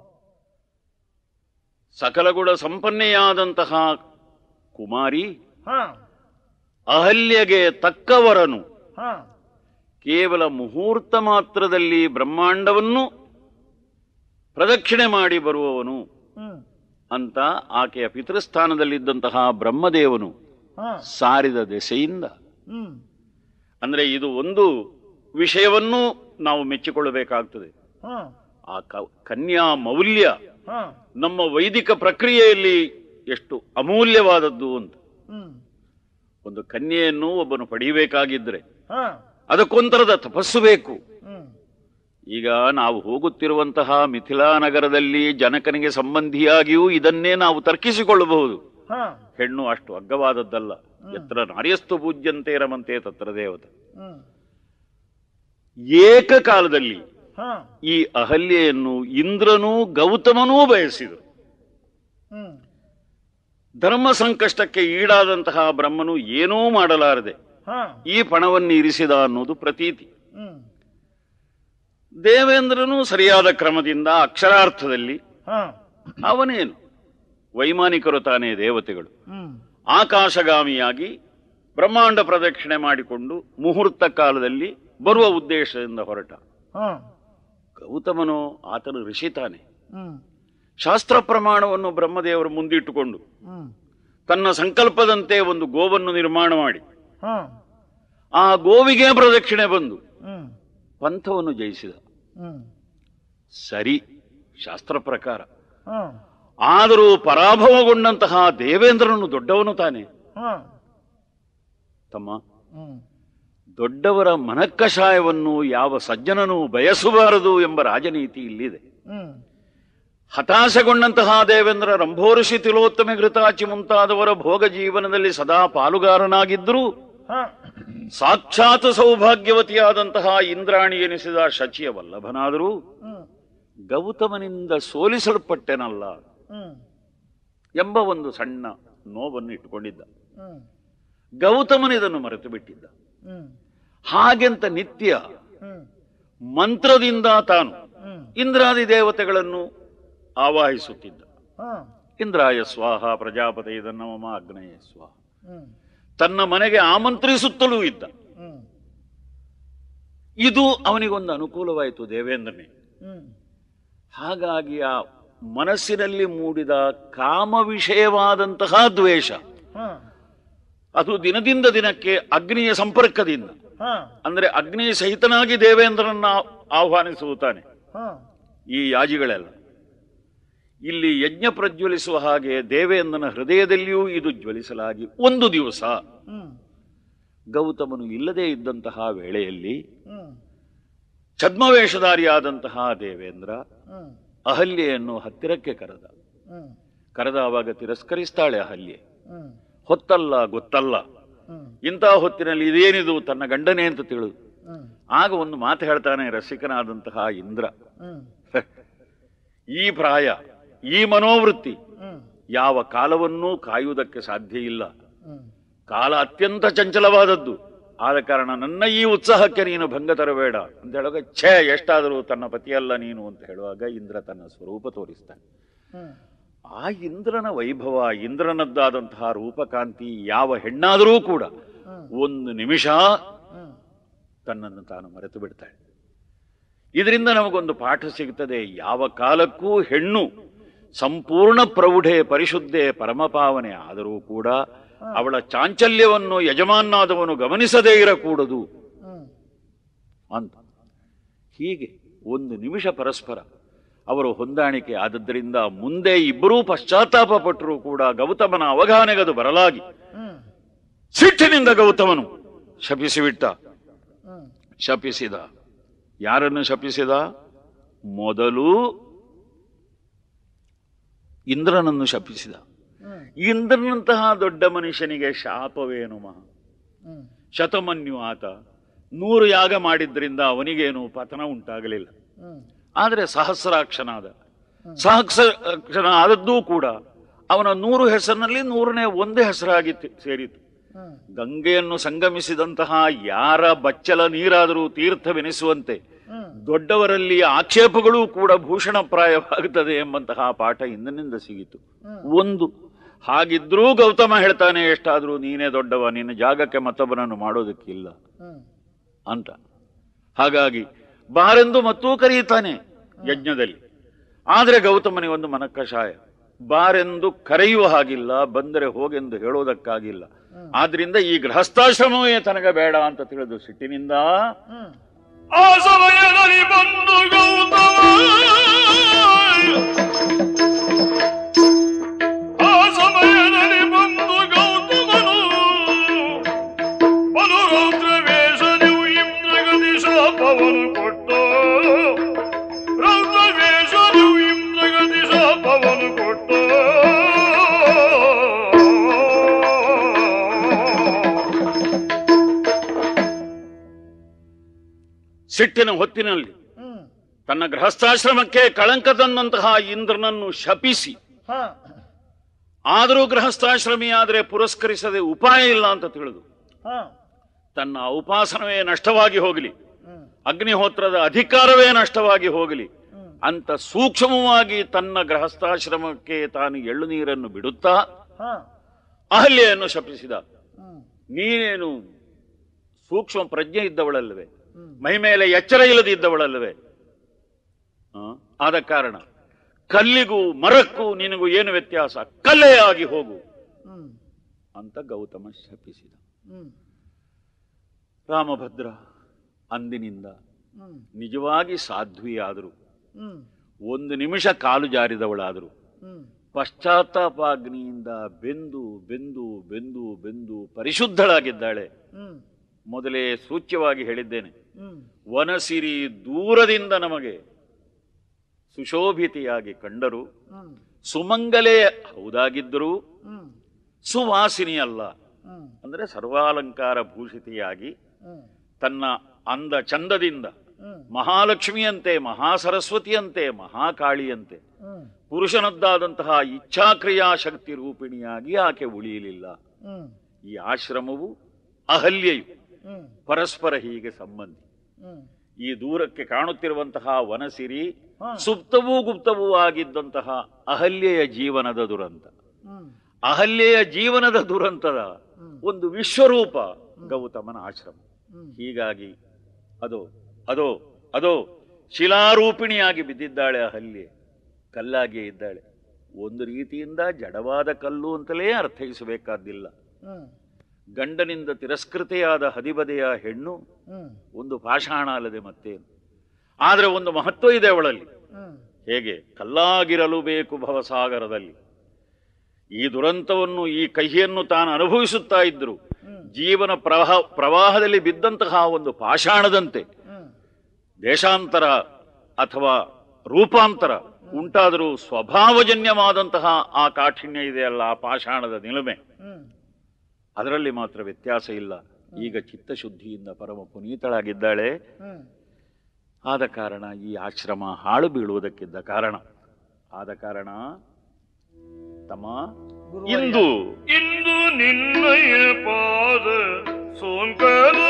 ಸಕಲ ಗುಣ ಸಂಪನ್ನೆಯಾದಂತಹ ಕುಮಾರಿ ಹಾ ಅಹಲ್ಯಗೆ ತಕ್ಕವರನು ಹಾ ಕೇವಲ ಮುಹೂರ್ತ ಮಾತ್ರದಲ್ಲಿ ಬ್ರಹ್ಮಾಂಡವನ್ನು ಪ್ರದಕ್ಷಿಣೆ ಮಾಡಿ ಬರುವವನು ಹ್ಮ್ ಅಂತ ಆಕೆಯ ಪಿತೃಸ್ಥಾನದಲ್ಲಿದ್ದಂತಹ ಬ್ರಹ್ಮದೇವನು ಹಾ ಸಾರಿದ ದೆಸೆಯಿಂದ ಹ್ಮ್ ಅಂದ್ರೆ ಇದು ಒಂದು ವಿಷಯವನ್ನು ನಾವು ಮೆಚ್ಚಿಕೊಳ್ಳಬೇಕಾಗ್ತದೆ ಹಾ ಆ ಕ- ಕನ್ಯಾ ಮೌಲ್ಯ ಹಾ ನಮ್ಮ ವೈದಿಕ ಪ್ರಕ್ರಿಯೆಯಲ್ಲಿ ಎಷ್ಟು ಅಮೂಲ್ಯವಾದದ್ದು ಅಂತ ಹ್ಮ್ ಒಂದು ಕನ್ಯೆಯನ್ನು ಒಬ್ಬನು ಪಡೆಯಬೇಕಾಗಿದ್ರೆ ಹಾ ಅದಕ್ಕೊಂತರದ ತಪಸ್ಸು ಬೇಕು ಹ್ಮ್ ಈಗ ನಾವು ಹೋಗುತ್ತಿರುವಂತಹ ಮಿಥಿಲಾ ನಗರದಲ್ಲಿ ಜನಕನಿಗೆ ಸಂಬಂಧಿಯಾಗಿಯೂ ಇದನ್ನೇ ನಾವು ತರ್ಕಿಸಿಕೊಳ್ಳಬಹುದು ಹಾ ಹೆಣ್ಣು ಅಷ್ಟು ಅಗ್ಗವಾದದ್ದಲ್ಲ ಎತ್ರ ನಾರ್ಯಸ್ತು ಪೂಜ್ಯಂತೆ ರಮಂತೆ ತತ್ರ ದೇವತೆ ಹ್ಮ್ ಏಕಕಾಲದಲ್ಲಿ ಹಾ ಈ ಅಹಲ್ಯೆಯನ್ನು ಇಂದ್ರನೂ ಗೌತಮನೂ ಬಯಸಿದರು ಹ್ಮ್ ಧರ್ಮ ಸಂಕಷ್ಟಕ್ಕೆ ಈಡಾದಂತಹ ಬ್ರಹ್ಮನು ಏನೂ ಮಾಡಲಾರದೆ ಹಾ ಈ ಪಣವನ್ನು ಇರಿಸಿದ ಅನ್ನೋದು ಪ್ರತೀತಿ ಹ್ಮ್ ದೇವೇಂದ್ರನು ಸರಿಯಾದ ಕ್ರಮದಿಂದ ಅಕ್ಷರಾರ್ಥದಲ್ಲಿ ಹಾ ಅವನೇನು ವೈಮಾನಿಕರು ತಾನೇ ದೇವತೆಗಳು ಹ್ಮ್ ಆಕಾಶಗಾಮಿಯಾಗಿ ಬ್ರಹ್ಮಾಂಡ ಪ್ರದಕ್ಷಿಣೆ ಮಾಡಿಕೊಂಡು ಮುಹೂರ್ತ ಕಾಲದಲ್ಲಿ ಬರುವ ಉದ್ದೇಶದಿಂದ ಹೊರಟ ಹಾ ಗೌತಮನು ಆತನು ಋಷಿ ತಾನೆ ಹ್ಮ್ ಶಾಸ್ತ್ರ ಪ್ರಮಾಣವನ್ನು ಬ್ರಹ್ಮದೇವರು ಮುಂದಿಟ್ಟುಕೊಂಡು ಹ್ಮ್ ತನ್ನ ಸಂಕಲ್ಪದಂತೆ ಒಂದು ಗೋವನ್ನು ನಿರ್ಮಾಣ ಮಾಡಿ ಹಾ ಆ ಗೋವಿಗೆ ಪ್ರದಕ್ಷಿಣೆ ಬಂದು ಹ್ಮ್ ಪಂಥವನ್ನು ಜಯಿಸಿದ ಹ್ಮ್ ಸರಿ ಶಾಸ್ತ್ರ ಪ್ರಕಾರ ಹಾ ಆದರೂ ಪರಾಭವಗೊಂಡಂತಹ ದೇವೇಂದ್ರನು ದೊಡ್ಡವನು ತಾನೆ ಹಾ ತಮ್ಮ ಹ್ಮ್ ದೊಡ್ಡವರ ಮನಕ್ಕಷಾಯವನ್ನು ಯಾವ ಸಜ್ಜನನೂ ಬಯಸಬಾರದು ಎಂಬ ರಾಜನೀತಿ ಇಲ್ಲಿದೆ ಹ್ಮ್ ಹತಾಶಗೊಂಡಂತಹ ದೇವೇಂದ್ರ ರಂಭೋರ್ಷಿ ತಿಲೋತ್ತಮ ಘೃತಾಚಿ ಮುಂತಾದವರ ಭೋಗ ಜೀವನದಲ್ಲಿ ಸದಾ ಪಾಲುಗಾರನಾಗಿದ್ದರೂ ಹಾ ಸಾಕ್ಷಾತ್ ಸೌಭಾಗ್ಯವತಿಯಾದಂತಹ ಇಂದ್ರಾಣಿ ಎನಿಸಿದ ಶಚಿಯ ವಲ್ಲಭನಾದರೂ ಹ್ಮ್ ಗೌತಮನಿಂದ ಸೋಲಿಸಲ್ಪಟ್ಟೆನಲ್ಲ ಹ್ಮ್ ಎಂಬ ಒಂದು ಸಣ್ಣ ನೋವನ್ನು ಇಟ್ಟುಕೊಂಡಿದ್ದ ಹ್ಮ್ ಗೌತಮನಿದನ್ನು ಮರೆತು ಬಿಟ್ಟಿದ್ದ ಹ್ಮ್ ಹಾಗೆಂತ ನಿತ್ಯ ಹ್ಮ್ ಮಂತ್ರದಿಂದ ತಾನು ಹ್ಮ್ ಇಂದ್ರಾದಿ ದೇವತೆಗಳನ್ನು ಆವಾಹಿಸುತ್ತಿದ್ದ ಹಾ ಇಂದ್ರಾಯ ಸ್ವಾಹ ಪ್ರಜಾಪತಿ ಇದನ್ನವಮ ಅಗ್ನಯ ಸ್ವಾಹ ಹ್ಮ್ ತನ್ನ ಮನೆಗೆ ಆಮಂತ್ರಿಸುತ್ತಲೂ ಇದ್ದ ಹ್ಮ್ ಇದು ಅವನಿಗೊಂದು ಅನುಕೂಲವಾಯಿತು ದೇವೇಂದ್ರನೇ ಹ್ಮ್ ಹಾಗಾಗಿ ಆ ಮನಸ್ಸಿನಲ್ಲಿ ಮೂಡಿದ ಕಾಮ ವಿಷಯವಾದಂತಹ ದ್ವೇಷ ಹಾ ಅದು ದಿನದಿಂದ ದಿನಕ್ಕೆ ಅಗ್ನಿಯ ಸಂಪರ್ಕದಿಂದ ಹಾ ಅಂದ್ರೆ ಅಗ್ನಿ ಸಹಿತನಾಗಿ ದೇವೇಂದ್ರನ್ನ ಆಹ್ವಾನಿಸುತ್ತಾನೆ ಹಾ ಈ ಯಾಜಿಗಳೆಲ್ಲ ಇಲ್ಲಿ ಯಜ್ಞ ಪ್ರಜ್ವಲಿಸುವ ಹಾಗೆ ದೇವೇಂದ್ರನ ಹೃದಯದಲ್ಲಿಯೂ ಇದು ಜ್ವಲಿಸಲಾಗಿ ಒಂದು ದಿವಸ ಹ್ಮ್ ಗೌತಮನು ಇಲ್ಲದೇ ಇದ್ದಂತಹ ವೇಳೆಯಲ್ಲಿ ಹ್ಮ್ ಛದ್ಮವೇಷಧಾರಿಯಾದಂತಹ ದೇವೇಂದ್ರ ಹ್ಮ್ ಅಹಲ್ಯೆಯನ್ನು ಹತ್ತಿರಕ್ಕೆ ಕರೆದ ಹ್ಮ್ ಕರೆದವಾಗ ತಿರಸ್ಕರಿಸ್ತಾಳೆ ಅಹಲ್ಯೆ ಹ್ಮ್ ಹೊತ್ತಲ್ಲ ಗೊತ್ತಲ್ಲ ಹ್ಮ್ ಇಂತಹ ಹೊತ್ತಿನಲ್ಲಿ ಇದೇನಿದು ತನ್ನ ಗಂಡನೇ ಅಂತ ತಿಳಿದು ಹ್ಮ್ ಆಗ ಒಂದು ಮಾತು ಹೇಳ್ತಾನೆ ರಸಿಕನಾದಂತಹ ಇಂದ್ರ ಹ್ಮ್ ಈ ಪ್ರಾಯ ಈ ಮನೋವೃತ್ತಿ ಹ್ಮ್ ಯಾವ ಕಾಲವನ್ನೂ ಕಾಯುವುದಕ್ಕೆ ಸಾಧ್ಯ ಇಲ್ಲ ಹ್ಮ್ ಕಾಲ ಅತ್ಯಂತ ಚಂಚಲವಾದದ್ದು ಆದ ಕಾರಣ ನನ್ನ ಈ ಉತ್ಸಾಹಕ್ಕೆ ನೀನು ಭಂಗ ತರಬೇಡ ಅಂತ ಹೇಳುವಾಗ ಛೇ ಎಷ್ಟಾದರೂ ತನ್ನ ಪತಿಯಲ್ಲ ನೀನು ಅಂತ ಹೇಳುವಾಗ ಇಂದ್ರ ತನ್ನ ಸ್ವರೂಪ ತೋರಿಸ್ತಾನೆ ಹ್ಮ್ ಆ ಇಂದ್ರನ ವೈಭವ ಇಂದ್ರನದ್ದಾದಂತಹ ರೂಪಕಾಂತಿ ಯಾವ ಹೆಣ್ಣಾದರೂ ಕೂಡ ಹ್ಮ್ ಒಂದು ನಿಮಿಷ ಹ್ಮ್ ತನ್ನನ್ನು ತಾನು ಮರೆತು ಬಿಡ್ತಾಳೆ ಇದರಿಂದ ನಮಗೊಂದು ಪಾಠ ಸಿಗ್ತದೆ ಯಾವ ಕಾಲಕ್ಕೂ ಹೆಣ್ಣು ಸಂಪೂರ್ಣ ಪ್ರೌಢೆ ಪರಿಶುದ್ಧೆ ಪರಮಪಾವನೆ ಆದರೂ ಕೂಡ ಅವಳ ಚಾಂಚಲ್ಯವನ್ನು ಯಜಮಾನಾದವನು ಗಮನಿಸದೇ ಇರಕೂಡದು ಹ್ಮ್ ಅಂತ ಹೀಗೆ ಒಂದು ನಿಮಿಷ ಪರಸ್ಪರ ಅವರು ಹೊಂದಾಣಿಕೆ ಆದದ್ದರಿಂದ ಮುಂದೆ ಇಬ್ಬರೂ ಪಶ್ಚಾತ್ತಾಪ ಪಟ್ಟರೂ ಕೂಡ ಗೌತಮನ ಅವಗಾನೆಗದು ಬರಲಾಗಿ ಹ್ಮ್ ಸಿಟ್ಟಿನಿಂದ ಗೌತಮನು ಶಪಿಸಿಬಿಟ್ಟ ಹ್ಮ್ ಶಪಿಸಿದ ಯಾರನ್ನು ಶಪಿಸಿದ ಮೊದಲು ಇಂದ್ರನನ್ನು ಶಪಿಸಿದ ಹ್ಮ್ ಇಂದ್ರನಂತಹ ದೊಡ್ಡ ಮನುಷ್ಯನಿಗೆ ಶಾಪವೇನು ಮಹ ಹ್ಮ್ ಶತಮನ್ಯು ಆತ ನೂರು ಯಾಗ ಮಾಡಿದ್ರಿಂದ ಅವನಿಗೇನು ಪತನ ಉಂಟಾಗಲಿಲ್ಲ ಹ್ಮ್ ಆದರೆ ಸಹಸ್ರಾಕ್ಷನಾದ ಸಹಸ್ರಾಕ್ಷನ ಆದದ್ದೂ ಕೂಡ ಅವನ ನೂರು ಹೆಸರಿನಲ್ಲಿ ನೂರನೇ ಒಂದೇ ಹೆಸರಾಗಿ ತಿ- ಸೇರಿತು ಹ್ಮ್ ಗಂಗೆಯನ್ನು ಸಂಗಮಿಸಿದಂತಹ ಯಾರ ಬಚ್ಚಲ ನೀರಾದರೂ ತೀರ್ಥವೆನಿಸುವಂತೆ ಹ್ಮ್ ದೊಡ್ಡವರಲ್ಲಿ ಆಕ್ಷೇಪಗಳೂ ಕೂಡ ಭೂಷಣಪ್ರಾಯವಾಗುತ್ತದೆ ಎಂಬಂತಹ ಪಾಠ ಇಂದಿನಿಂದ ಸಿಗಿತು ಒಂದು ಹಾಗಿದ್ರೂ ಗೌತಮ ಹೇಳ್ತಾನೆ ಎಷ್ಟಾದ್ರೂ ನೀನೇ ದೊಡ್ಡವ ನಿನ್ನ ಜಾಗಕ್ಕೆ ಮತ್ತೊಬ್ಬನನ್ನು ಮಾಡೋದಕ್ಕಿಲ್ಲ ಹ್ಮ್ ಅಂತ ಹಾಗಾಗಿ ಬಾರೆಂದು ಮತ್ತೂ ಕರೆಯುತ್ತಾನೆ ಯಜ್ಞದಲ್ಲಿ ಆದರೆ ಗೌತಮನಿಗೆ ಒಂದು ಮನಕಷಾಯ ಬಾರೆಂದು ಕರೆಯುವ ಹಾಗಿಲ್ಲ ಬಂದರೆ ಹೋಗೆಂದು ಹೇಳೋದಕ್ಕಾಗಿಲ್ಲ ಆದ್ರಿಂದ ಈ ಗೃಹಸ್ಥಾಶ್ರಮವೇ ತನಗ ಬೇಡ ಅಂತ ತಿಳಿದು ಸಿಟ್ಟಿನಿಂದ ಹ್ಮ್ ಆ ಸಮಯದಲ್ಲಿ ಬಂದು ಗೌತಮ ಆ ಸಮಯದಲ್ಲಿ ಬಂದು ಗೌತಮನು ಬಲು ರೌದ್ರ ವೇಷದಿವು ಇಂದ್ರಗತಿ ಶಾಪವನ್ನು ಕೊಟ್ಟು ರೌದ್ರ ವೇಷದಿವು ಇಂದ್ರಗತಿ ಶಾಪವನ್ನು ಕೊಟ್ಟು ಸಿಟ್ಟಿನ ಹೊತ್ತಿನಲ್ಲಿ ಹ್ಮ್ ತನ್ನ ಗೃಹಸ್ಥಾಶ್ರಮಕ್ಕೆ ಕಳಂಕ ತಂದಂತಹ ಇಂದ್ರನನ್ನು ಶಪಿಸಿ ಹಾ ಆದರೂ ಗೃಹಸ್ಥಾಶ್ರಮಿಯಾದರೆ ಪುರಸ್ಕರಿಸದೆ ಉಪಾಯ ಇಲ್ಲ ಅಂತ ತಿಳಿದು ಹಾ ತನ್ನ ಉಪಾಸನವೇ ನಷ್ಟವಾಗಿ ಹೋಗಲಿ ಹ್ಮ್ ಅಗ್ನಿಹೋತ್ರದ ಅಧಿಕಾರವೇ ನಷ್ಟವಾಗಿ ಹೋಗಲಿ ಹ್ಮ್ ಅಂತ ಸೂಕ್ಷ್ಮವಾಗಿ ತನ್ನ ಗೃಹಸ್ಥಾಶ್ರಮಕ್ಕೆ ತಾನು ಎಳ್ಳು ನೀರನ್ನು ಬಿಡುತ್ತಾ ಹಾ ಅಹಲ್ಯೆಯನ್ನು ಶಪಿಸಿದ ಹ್ಮ್ ನೀನೇನು ಸೂಕ್ಷ್ಮ ಪ್ರಜ್ಞೆ ಇದ್ದವಳಲ್ಲವೇ ಹ್ಮ್ ಮೈ ಮೇಲೆ ಎಚ್ಚರ ಇಲ್ಲದಿದ್ದವಳಲ್ಲವೇ ಆ? ಆದ ಕಾರಣ ಕಲ್ಲಿಗೂ ಮರಕ್ಕೂ ನಿನಗೂ ಏನು ವ್ಯತ್ಯಾಸ ಕಲ್ಲೇ ಆಗಿ ಹೋಗು ಹ್ಮ್ ಅಂತ ಗೌತಮ ಶಪಿಸಿದ ಹ್ಮ್ ರಾಮಭದ್ರ ಅಂದಿನಿಂದ ಹ್ಮ್ ನಿಜವಾಗಿ ಸಾಧ್ವಿಯಾದರು ಹ್ಮ್ ಒಂದು ನಿಮಿಷ ಕಾಲು ಜಾರಿದವಳಾದರು ಹ್ಮ್ ಪಶ್ಚಾತ್ತಾಪಾಗ್ನಿಯಿಂದ ಬೆಂದು ಬೆಂದು ಬೆಂದು ಬೆಂದು ಪರಿಶುದ್ಧಳಾಗಿದ್ದಾಳೆ ಹ್ಮ್ ಮೊದಲೇ ಸೂಚ್ಯವಾಗಿ ಹೇಳಿದ್ದೇನೆ ಹ್ಮ್ ವನಸಿರಿ ದೂರದಿಂದ ನಮಗೆ ಸುಶೋಭಿತೆಯಾಗಿ ಕಂಡರು ಹ್ಮ್ ಸುಮಂಗಲೇ ಹೌದಾಗಿದ್ದರೂ ಹ್ಮ್ ಸುವಾಸಿನಿ ಅಲ್ಲ ಹ್ಮ್ ಅಂದ್ರೆ ಸರ್ವಾಲಂಕಾರ ಭೂಷಿತೆಯಾಗಿ ಹ್ಮ್ ತನ್ನ ಅಂದ ಚಂದದಿಂದ ಹ್ಮ್ ಮಹಾಲಕ್ಷ್ಮಿಯಂತೆ ಮಹಾಸರಸ್ವತಿಯಂತೆ ಮಹಾಕಾಳಿಯಂತೆ ಹ್ಮ್ ಪುರುಷನದ್ದಾದಂತಹ ಇಚ್ಛಾಕ್ರಿಯಾ ಶಕ್ತಿ ರೂಪಿಣಿಯಾಗಿ ಆಕೆ ಉಳಿಯಲಿಲ್ಲ ಹ್ಮ್ ಈ ಆಶ್ರಮವು ಅಹಲ್ಯೆಯು ಹ್ಮ್ ಪರಸ್ಪರ ಹೀಗೆ ಸಂಬಂಧಿ ಹ್ಮ್ ಈ ದೂರಕ್ಕೆ ಕಾಣುತ್ತಿರುವಂತಹ ವನಸಿರಿ ಹಾ. ಸುಪ್ತವೂ ಗುಪ್ತವೂ ಆಗಿದ್ದಂತಹ ಅಹಲ್ಯೆಯ ಜೀವನದ ದುರಂತ ಹ್ಮ್ ಅಹಲ್ಯೆಯ ಜೀವನದ ದುರಂತದ ಹ್ಮ್. ಒಂದು ವಿಶ್ವರೂಪ ಗೌತಮನ ಆಶ್ರಮ ಹ್ಮ್ ಹೀಗಾಗಿ ಅದು ಅದೋ ಅದೋ ಶಿಲಾರೂಪಿಣಿಯಾಗಿ ಬಿದ್ದಿದ್ದಾಳೆ ಅಹಲ್ಯೆ ಕಲ್ಲಾಗಿಯೇ ಇದ್ದಾಳೆ ಒಂದು ರೀತಿಯಿಂದ ಜಡವಾದ ಕಲ್ಲು ಅಂತಲೇ ಅರ್ಥೈಸಬೇಕಾದ್ದಿಲ್ಲ ಹ್ಮ್ ಗಂಡನಿಂದ ತಿರಸ್ಕೃತೆಯಾದ ಹದಿಬದೆಯ ಹೆಣ್ಣು ಹ್ಮ್ ಒಂದು ಪಾಷಾಣ ಅಲ್ಲದೆ ಮತ್ತೇನು ಆದರೆ ಒಂದು ಮಹತ್ವ ಇದೆ ಅವಳಲ್ಲಿ ಹ್ಮ್ ಹೇಗೆ ಕಲ್ಲಾಗಿರಲು ಬೇಕು ಭವಸಾಗರದಲ್ಲಿ ಈ ದುರಂತವನ್ನು ಈ ಕಹಿಯನ್ನು ತಾನು ಅನುಭವಿಸುತ್ತಾ ಇದ್ದರು ಜೀವನ ಪ್ರವಾಹ ಪ್ರವಾಹದಲ್ಲಿ ಬಿದ್ದಂತಹ ಒಂದು ಪಾಷಾಣದಂತೆ ಹ್ಮ್ ದೇಶಾಂತರ ಅಥವಾ ರೂಪಾಂತರ ಉಂಟಾದರೂ ಸ್ವಭಾವಜನ್ಯವಾದಂತಹ ಆ ಕಾಠಿಣ್ಯ ಇದೆಯಲ್ಲ ಆ ಪಾಷಾಣದ ನಿಲುಮೆ ಹ್ಮ್ ಅದರಲ್ಲಿ ಮಾತ್ರ ವ್ಯತ್ಯಾಸ ಇಲ್ಲ ಈಗ ಚಿತ್ತಶುದ್ಧಿಯಿಂದ ಪರಮ ಪುನೀತಳಾಗಿದ್ದಾಳೆ ಹ್ಮ್ ಆದ ಕಾರಣ ಈ ಆಶ್ರಮ ಹಾಳು ಬೀಳುವುದಕ್ಕಿದ್ದ ಕಾರಣ ಆದ ಕಾರಣ ತಮ್ಮ ಇಂದು ಇಂದು ನಿನ್ನಯ ಪಾದ ಸೋಂಕಲು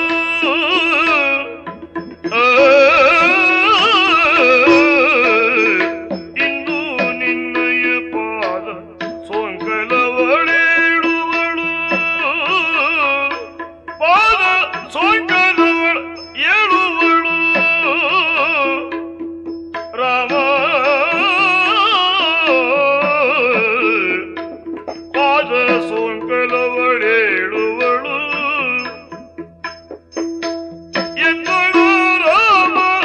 ಇಂದು ನಿನ್ನಯ ಪಾದ ಸೋಂಕಲವಳೇಳುವಳು ಪಾದ ಸೋಂಕಲವಳ ಏಳುವಳು ರಾಮ ಪಾದ ಸೋಂಕಲವಳೇಳುವಳು ಎಂದಳು ರಾಮ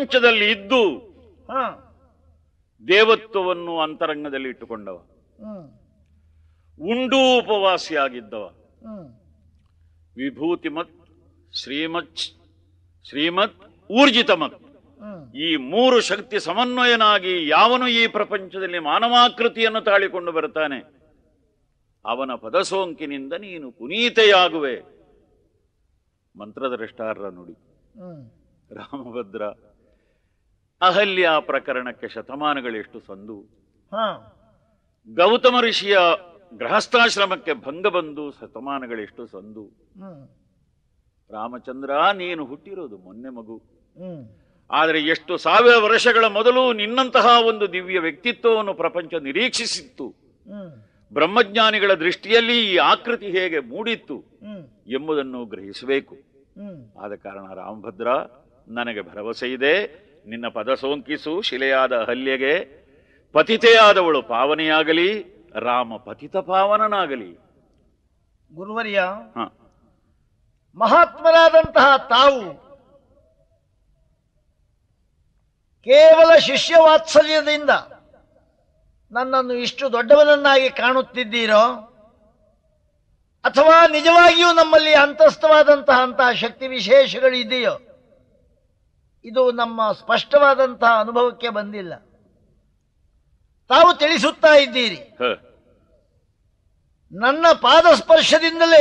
ಪ್ರಪಂಚದಲ್ಲಿ ಇದ್ದು ಹ ದೇವತ್ವವನ್ನು ಅಂತರಂಗದಲ್ಲಿ ಇಟ್ಟುಕೊಂಡವ ಹ್ಮ್ ಉಂಡು ಉಪವಾಸಿಯಾಗಿದ್ದವ ಹ್ಮ್ ವಿಭೂತಿಮತ್ ಶ್ರೀಮತ್ ಶ್ರೀಮತ್ ಊರ್ಜಿತಮತ್ ಹ್ಮ್ ಈ ಮೂರು ಶಕ್ತಿ ಸಮನ್ವಯನಾಗಿ ಯಾವನು ಈ ಪ್ರಪಂಚದಲ್ಲಿ ಮಾನವಾಕೃತಿಯನ್ನು ತಾಳಿಕೊಂಡು ಬರ್ತಾನೆ ಅವನ ಪದಸೋಂಕಿನಿಂದ ನೀನು ಪುನೀತೆಯಾಗುವೆ ಮಂತ್ರದ್ರಷ್ಟಾರರ ನುಡಿ ಹ್ಮ್ ರಾಮಭದ್ರ ಅಹಲ್ಯ ಪ್ರಕರಣಕ್ಕೆ ಶತಮಾನಗಳೆಷ್ಟು ಸಂದು ಹ ಗೌತಮ ಋಷಿಯ ಗೃಹಸ್ಥಾಶ್ರಮಕ್ಕೆ ಭಂಗ ಬಂದು ಶತಮಾನಗಳೆಷ್ಟು ಸಂದು ಹ್ಮ್ ರಾಮಚಂದ್ರ ನೀನು ಹುಟ್ಟಿರೋದು ಮೊನ್ನೆ ಮಗು ಹ್ಮ್ ಆದರೆ ಎಷ್ಟು ಸಾವಿರ ವರ್ಷಗಳ ಮೊದಲು ನಿನ್ನಂತಹ ಒಂದು ದಿವ್ಯ ವ್ಯಕ್ತಿತ್ವವನ್ನು ಪ್ರಪಂಚ ನಿರೀಕ್ಷಿಸಿತ್ತು ಹ್ಮ್ ಬ್ರಹ್ಮಜ್ಞಾನಿಗಳ ದೃಷ್ಟಿಯಲ್ಲಿ ಈ ಆಕೃತಿ ಹೇಗೆ ಮೂಡಿತ್ತು ಹ್ಮ್ ಎಂಬುದನ್ನು ಗ್ರಹಿಸಬೇಕು ಹ್ಮ್ ಆದ ಕಾರಣ ರಾಮಭದ್ರ ನನಗೆ ಭರವಸೆ ಇದೆ ನಿನ್ನ ಪದ ಸೋಂಕಿಸು ಶಿಲೆಯಾದ ಅಹಲ್ಯೆಗೆ ಪತಿತೆಯಾದವಳು ಪಾವನೆಯಾಗಲಿ ರಾಮ ಪತಿತ ಪಾವನನಾಗಲಿ ಗುರುವರ್ಯ ಹ ಮಹಾತ್ಮರಾದಂತಹ ತಾವು ಕೇವಲ ಶಿಷ್ಯ ವಾತ್ಸಲ್ಯದಿಂದ ನನ್ನನ್ನು ಇಷ್ಟು ದೊಡ್ಡವನನ್ನಾಗಿ ಕಾಣುತ್ತಿದ್ದೀರೋ ಅಥವಾ ನಿಜವಾಗಿಯೂ ನಮ್ಮಲ್ಲಿ ಅಂತಸ್ಥವಾದಂತಹ ಅಂತಹ ಶಕ್ತಿ ವಿಶೇಷಗಳು ಇದೆಯೋ ಇದು ನಮ್ಮ ಸ್ಪಷ್ಟವಾದಂತಹ ಅನುಭವಕ್ಕೆ ಬಂದಿಲ್ಲ ತಾವು ತಿಳಿಸುತ್ತಾ ಇದ್ದೀರಿ ಹ ನನ್ನ ಪಾದಸ್ಪರ್ಶದಿಂದಲೇ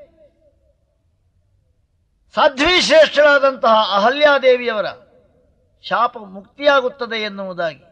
ಸಾಧ್ವಿ ಶ್ರೇಷ್ಠರಾದಂತಹ ಅಹಲ್ಯಾದೇವಿಯವರ ಶಾಪ ಮುಕ್ತಿಯಾಗುತ್ತದೆ ಎನ್ನುವುದಾಗಿ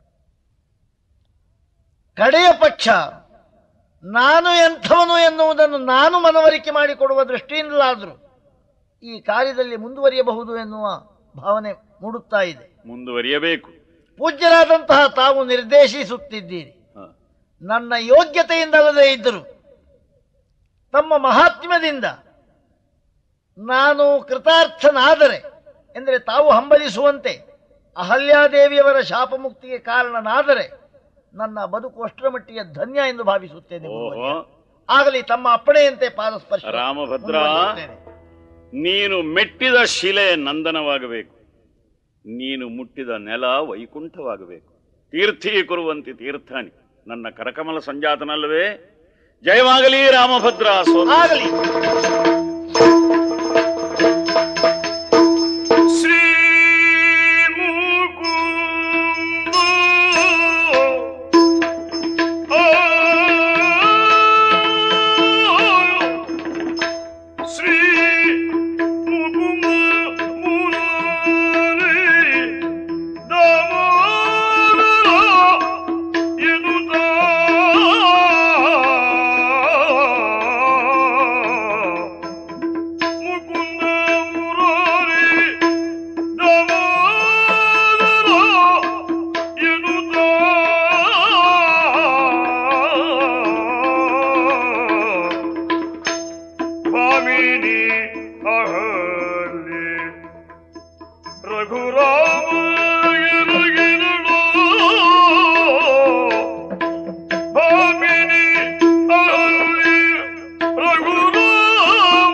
ಕಡೆಯ ಪಕ್ಷ ನಾನು ಎಂಥವನು ಎನ್ನುವುದನ್ನು ನಾನು ಮನವರಿಕೆ ಮಾಡಿಕೊಡುವ ದೃಷ್ಟಿಯಿಂದಲಾದರೂ ಈ ಕಾರ್ಯದಲ್ಲಿ ಮುಂದುವರಿಯಬಹುದು ಎನ್ನುವ ಭಾವನೆ ಮೂಡುತ್ತಾ ಇದೆ ಮುಂದುವರಿಯಬೇಕು ಪೂಜ್ಯರಾದಂತಹ ತಾವು ನಿರ್ದೇಶಿಸುತ್ತಿದ್ದೀರಿ ಹ ನನ್ನ ಯೋಗ್ಯತೆಯಿಂದಲ್ಲದೆ ಇದ್ದರು ತಮ್ಮ ಮಹಾತ್ಮ್ಯದಿಂದ ನಾನು ಕೃತಾರ್ಥನಾದರೆ ಎಂದರೆ ತಾವು ಹಂಬಲಿಸುವಂತೆ ಅಹಲ್ಯಾದೇವಿಯವರ ಶಾಪ ಮುಕ್ತಿಗೆ ಕಾರಣನಾದರೆ ನನ್ನ ಬದುಕು ಅಷ್ಟರ ಮಟ್ಟಿಗೆ ಧನ್ಯ ಎಂದು ಭಾವಿಸುತ್ತೇನೆ ಗುರುವರ್ಯ. ಓಹೋ ಆಗಲಿ ತಮ್ಮ ಅಪ್ಪಣೆಯಂತೆ ಪಾದಸ್ಪರ್ಶ ರಾಮಭದ್ರ ಮುಂದುವರಿಯುತ್ತೇನೆ. ನೀನು ಮೆಟ್ಟಿದ ಶಿಲೆ ನಂದನವಾಗಬೇಕು ನೀನು ಮುಟ್ಟಿದ ನೆಲ ವೈಕುಂಠವಾಗಬೇಕು ತೀರ್ಥೀಕುರುವಂತೆ ತೀರ್ಥಾನಿ ನನ್ನ ಕರಕಮಲ ಸಂಜಾತನಲ್ಲವೇ ಜಯವಾಗಲಿ ರಾಮಭದ್ರ ಸೋದರ ಆಗಲಿ ಶ್ರೀ ಮುಕುಂದ ಆ ಶ್ರೀ ಮುಕುಂದ ಮುರಾರಿ ದಾಮೋದರ ಎನ್ನುತ್ತಾ ಮುಕುಂದ ಮುರಾರಿ ದಾಮೋದರ ಎನ್ನುತ್ತಾ ಭಾಮಿನಿ ಅಹಲ್ಯೆ ರಘುರಾಮ ಗಿರುಗಿರುಳು ಭಾಮಿನಿ ಅಹಲ್ಯೆ ರಘುರಾಮ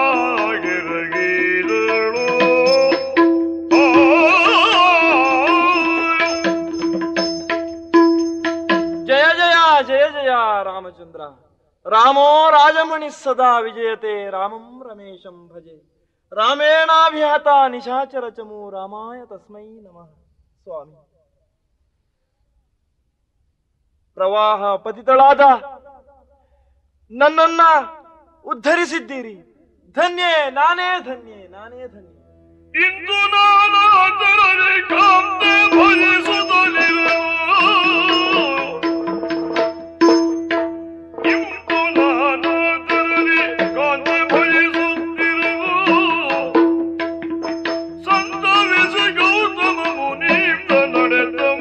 ಗಿರುಗಿರುಳು ಜಯ ಜಯ ಜಯ ಜಯ ರಾಮಚಂದ್ರ ರಾಮೋ ರಾಜಮಣಿ ಸದಾ ವಿಜಯತೆ ರಾಮಂ ರಮೇಶಂ ಭಜೆ ರಾಮೇಣಾಭಿಹತ ನಿಶಾಚರ ಚಮು ರಾಮಾಯ ತಸ್ಮೈ ನಮಃ ಸ್ವಾಮಿ ಪ್ರವಾಹ ಪತಿತಳಾದ ನನ್ನನ್ನ ಉದ್ಧರಿಸಿದ್ದೀರಿ ಧನ್ಯೆ ನಾನೇ ಧನ್ಯೆ ನಾನೇ ಧನ್ಯೆ ಇಂದು ನಾನಾದರಲಿ ಕಾಂತೆ ಭಜಿಸುತ್ತಲಿರುವು ಇಂದು ನಾನಾದರಲಿ ಕಾಂತೆ ಭಜಿಸುತ್ತಿರುವು ಸಂತವಿಸಿ ಗೌತಮ ಮುನಿಯಿಂದ ನಡೆದಮ್ಮ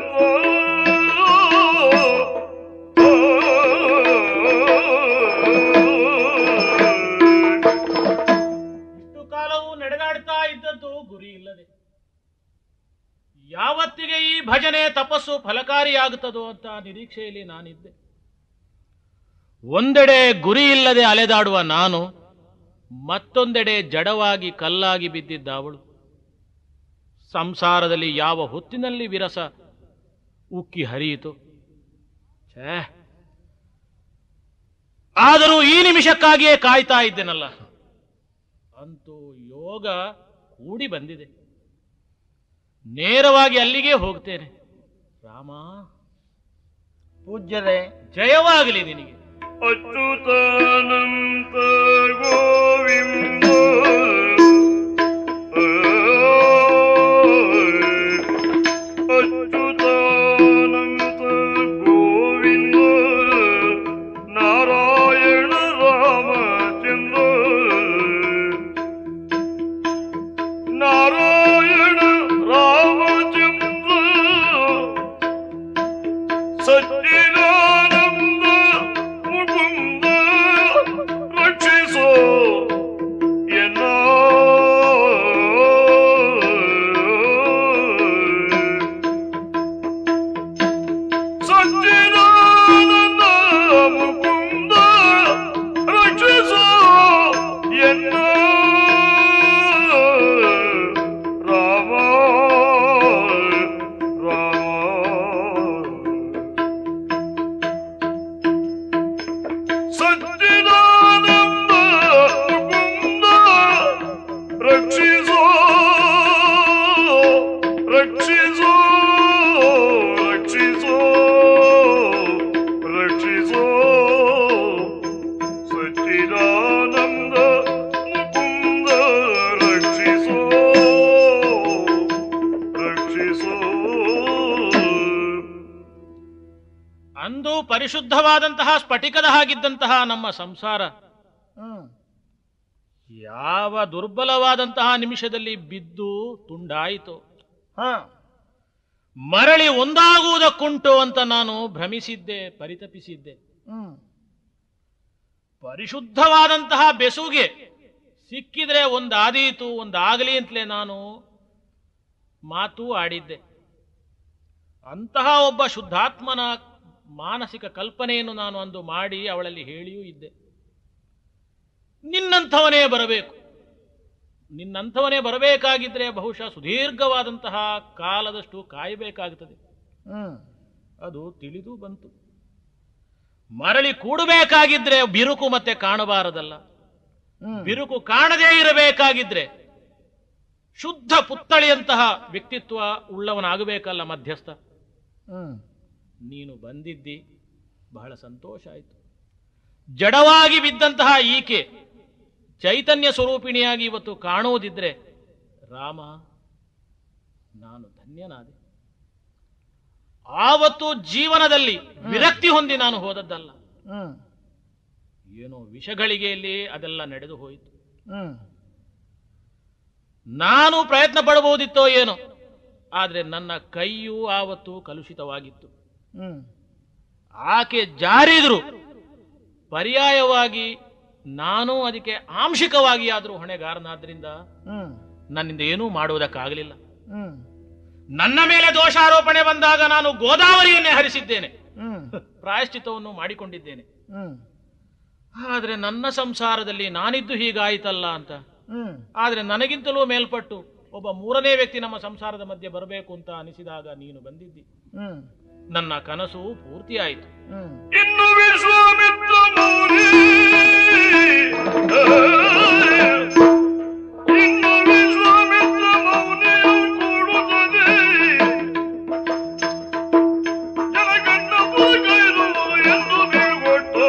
ಇಷ್ಟು ಕಾಲವು ನಡೆದಾಡ್ತಾ ಇದ್ದದ್ದು ಗುರಿ ಇಲ್ಲದೆ ಯಾವತ್ತಿಗೆ ಈ ಭಜನೆ ತಪಸ್ಸು ಫಲಕಾರಿಯಾಗುತ್ತದೋ ಅಂತ ನಿರೀಕ್ಷೆಯಲ್ಲಿ ನಾನಿದ್ದೆ ಒಂದೆಡೆ ಗುರಿ ಇಲ್ಲದೆ ಅಲೆದಾಡುವ ನಾನು ಮತ್ತೊಂದೆಡೆ ಜಡವಾಗಿ ಕಲ್ಲಾಗಿ ಬಿದ್ದಿದ್ದ ಅವಳು ಸಂಸಾರದಲ್ಲಿ ಯಾವ ಹೊತ್ತಿನಲ್ಲಿ ವಿರಸ ಉಕ್ಕಿ ಹರಿಯಿತು ಛೇ ಆದರೂ ಈ ನಿಮಿಷಕ್ಕಾಗಿಯೇ ಕಾಯ್ತಾ ಇದ್ದೇನಲ್ಲ ಅಂತೂ ಯೋಗ ಕೂಡಿ ಬಂದಿದೆ ನೇರವಾಗಿ ಅಲ್ಲಿಗೆ ಹೋಗ್ತೇನೆ ರಾಮ ಪೂಜ್ಯರೇ ಜಯವಾಗಲಿ ನಿನಗೆ ಅಚ್ಯುತಾನಂತ ಗೋವಿಂದ ಅಚ್ಯುತಾನಂತ ಗೋವಿಂದ ನಾರಾಯಣ ರಾಮಚಂದ್ರ ನಾರಾಯಣ ರಾಮಚಂದ್ರ ಸಚ್ಚಿದಾನಂದ ಮುಕುಂದ ರಕ್ಷಿಸೋ ಎನ್ನ ಸಚ್ಚಿದಾನಂದ ಮುಕುಂದ ರಕ್ಷಿಸೋ ಎನ್ನ ರಾಮ ರಾಮ ಸಚ್ಚಿದಾನಂದ ಮುಕುಂದ ರಕ್ಷಿಸೋ ರಕ್ಷಿಸೋ ರಕ್ಷಿಸೋ ರಕ್ಷಿಸೋ ಸಚ್ಚಿದಾನಂದ ಮುಕುಂದ ರಕ್ಷಿಸೋ ರಕ್ಷಿಸೋ ಅಂದು ಪರಿಶುದ್ಧವಾದಂತಹ ಸ್ಫಟಿಕದ ಹಾಗಿದ್ದಂತಹ ನಮ್ಮ ಸಂಸಾರ ಹ್ಮ್ ಯಾವ ದುರ್ಬಲವಾದಂತಹ ನಿಮಿಷದಲ್ಲಿ ಬಿದ್ದು ತುಂಡಾಯಿತು ಹಾ ಮರಳಿ ಒಂದಾಗುವುದಕ್ಕುಂಟು ಅಂತ ನಾನು ಭ್ರಮಿಸಿದ್ದೆ ಪರಿತಪಿಸಿದ್ದೆ ಹ್ಮ್ ಪರಿಶುದ್ಧವಾದಂತಹ ಬೆಸುಗೆ ಸಿಕ್ಕಿದ್ರೆ ಒಂದಾದೀತು ಒಂದಾಗಲಿ ಅಂತಲೇ ನಾನು ಮಾತು ಆಡಿದ್ದೆ ಅಂತಹ ಒಬ್ಬ ಶುದ್ಧಾತ್ಮನ ಮಾನಸಿಕ ಕಲ್ಪನೆಯನ್ನು ನಾನು ಅಂದು ಮಾಡಿ ಅವಳಲ್ಲಿ ಹೇಳಿಯೂ ಇದ್ದೆ ನಿನ್ನಂಥವನೇ ಬರಬೇಕು ನಿನ್ನಂಥವನೇ ಬರಬೇಕಾಗಿದ್ರೆ ಬಹುಶಃ ಸುದೀರ್ಘವಾದಂತಹ ಕಾಲದಷ್ಟು ಕಾಯಬೇಕಾಗುತ್ತದೆ ಹ್ಮ್ ಅದು ತಿಳಿದು ಬಂತು ಮರಳಿ ಕೂಡಬೇಕಾಗಿದ್ರೆ ಬಿರುಕು ಮತ್ತೆ ಕಾಣಬಾರದಲ್ಲ ಹ್ಮ್ ಬಿರುಕು ಕಾಣದೇ ಇರಬೇಕಾಗಿದ್ರೆ ಶುದ್ಧ ಪುತ್ತಳಿಯಂತಹ ವ್ಯಕ್ತಿತ್ವ ಉಳ್ಳವನಾಗಬೇಕಲ್ಲ ಮಧ್ಯಸ್ಥ ಹ್ಮ್ ನೀನು ಬಂದಿದ್ದಿ ಬಹಳ ಸಂತೋಷ ಆಯಿತು ಜಡವಾಗಿ ಬಿದ್ದಂತಹ ಈಕೆ ಚೈತನ್ಯ ಸ್ವರೂಪಿಣಿಯಾಗಿ ಇವತ್ತು ಕಾಣುವುದಿದ್ರೆ ರಾಮ ನಾನು ಧನ್ಯನಾದೆ ಆವತ್ತು ಜೀವನದಲ್ಲಿ ವಿರಕ್ತಿ ಹೊಂದಿ ನಾನು ಹೋದದ್ದಲ್ಲ ಹ್ಮ್ ಏನೋ ವಿಷಗಳಿಗೆಯಲ್ಲಿ ಅದೆಲ್ಲ ನಡೆದು ಹೋಯಿತು ಹ್ಮ್ ನಾನು ಪ್ರಯತ್ನ ಪಡಬಹುದಿತ್ತೋ ಏನೋ ಆದರೆ ನನ್ನ ಕೈಯೂ ಆವತ್ತು ಕಲುಷಿತವಾಗಿತ್ತು ಹ್ಮ್ ಆಕೆ ಜಾರಿದ್ರು ಪರ್ಯಾಯವಾಗಿ ನಾನು ಅದಕ್ಕೆ ಆಂಶಿಕವಾಗಿ ಆದರೂ ಹೊಣೆಗಾರನಾದ್ರಿಂದ ಹ್ಮ್ ನನ್ನಿಂದ ಏನೂ ಮಾಡುವುದಕ್ಕಾಗಲಿಲ್ಲ ಹ್ಮ್ ನನ್ನ ಮೇಲೆ ದೋಷಾರೋಪಣೆ ಬಂದಾಗ ನಾನು ಗೋದಾವರಿಯನ್ನೇ ಹರಿಸಿದ್ದೇನೆ ಹ್ಮ್ ಪ್ರಾಯಶ್ಚಿತ್ತವನ್ನು ಮಾಡಿಕೊಂಡಿದ್ದೇನೆ ಹ್ಮ್ ಆದರೆ ನನ್ನ ಸಂಸಾರದಲ್ಲಿ ನಾನಿದ್ದು ಹೀಗಾಯಿತಲ್ಲ ಅಂತ ಹ್ಮ್ ಆದರೆ ನನಗಿಂತಲೂ ಮೇಲ್ಪಟ್ಟು ಒಬ್ಬ ಮೂರನೇ ವ್ಯಕ್ತಿ ನಮ್ಮ ಸಂಸಾರದ ಮಧ್ಯೆ ಬರಬೇಕು ಅಂತ ಅನಿಸಿದಾಗ ನೀನು ಬಂದಿದ್ದಿ ಹ್ಮ್ ನನ್ನ ಕನಸು ಪೂರ್ತಿಯಾಯಿತು ಹ್ಮ್ ಇನ್ನು ವಿಶ್ವಾಮಿತ್ರ ಮೌನಿ ಇನ್ನು ವಿಶ್ವಾಮಿತ್ರ ಮೌನಿಯು ಕೂಡುತ್ತದೆ ಜನಗಣ್ಣ ಪುರಗೈದು ಎಂದು ಬೀಳ್ಕೊಟ್ಟು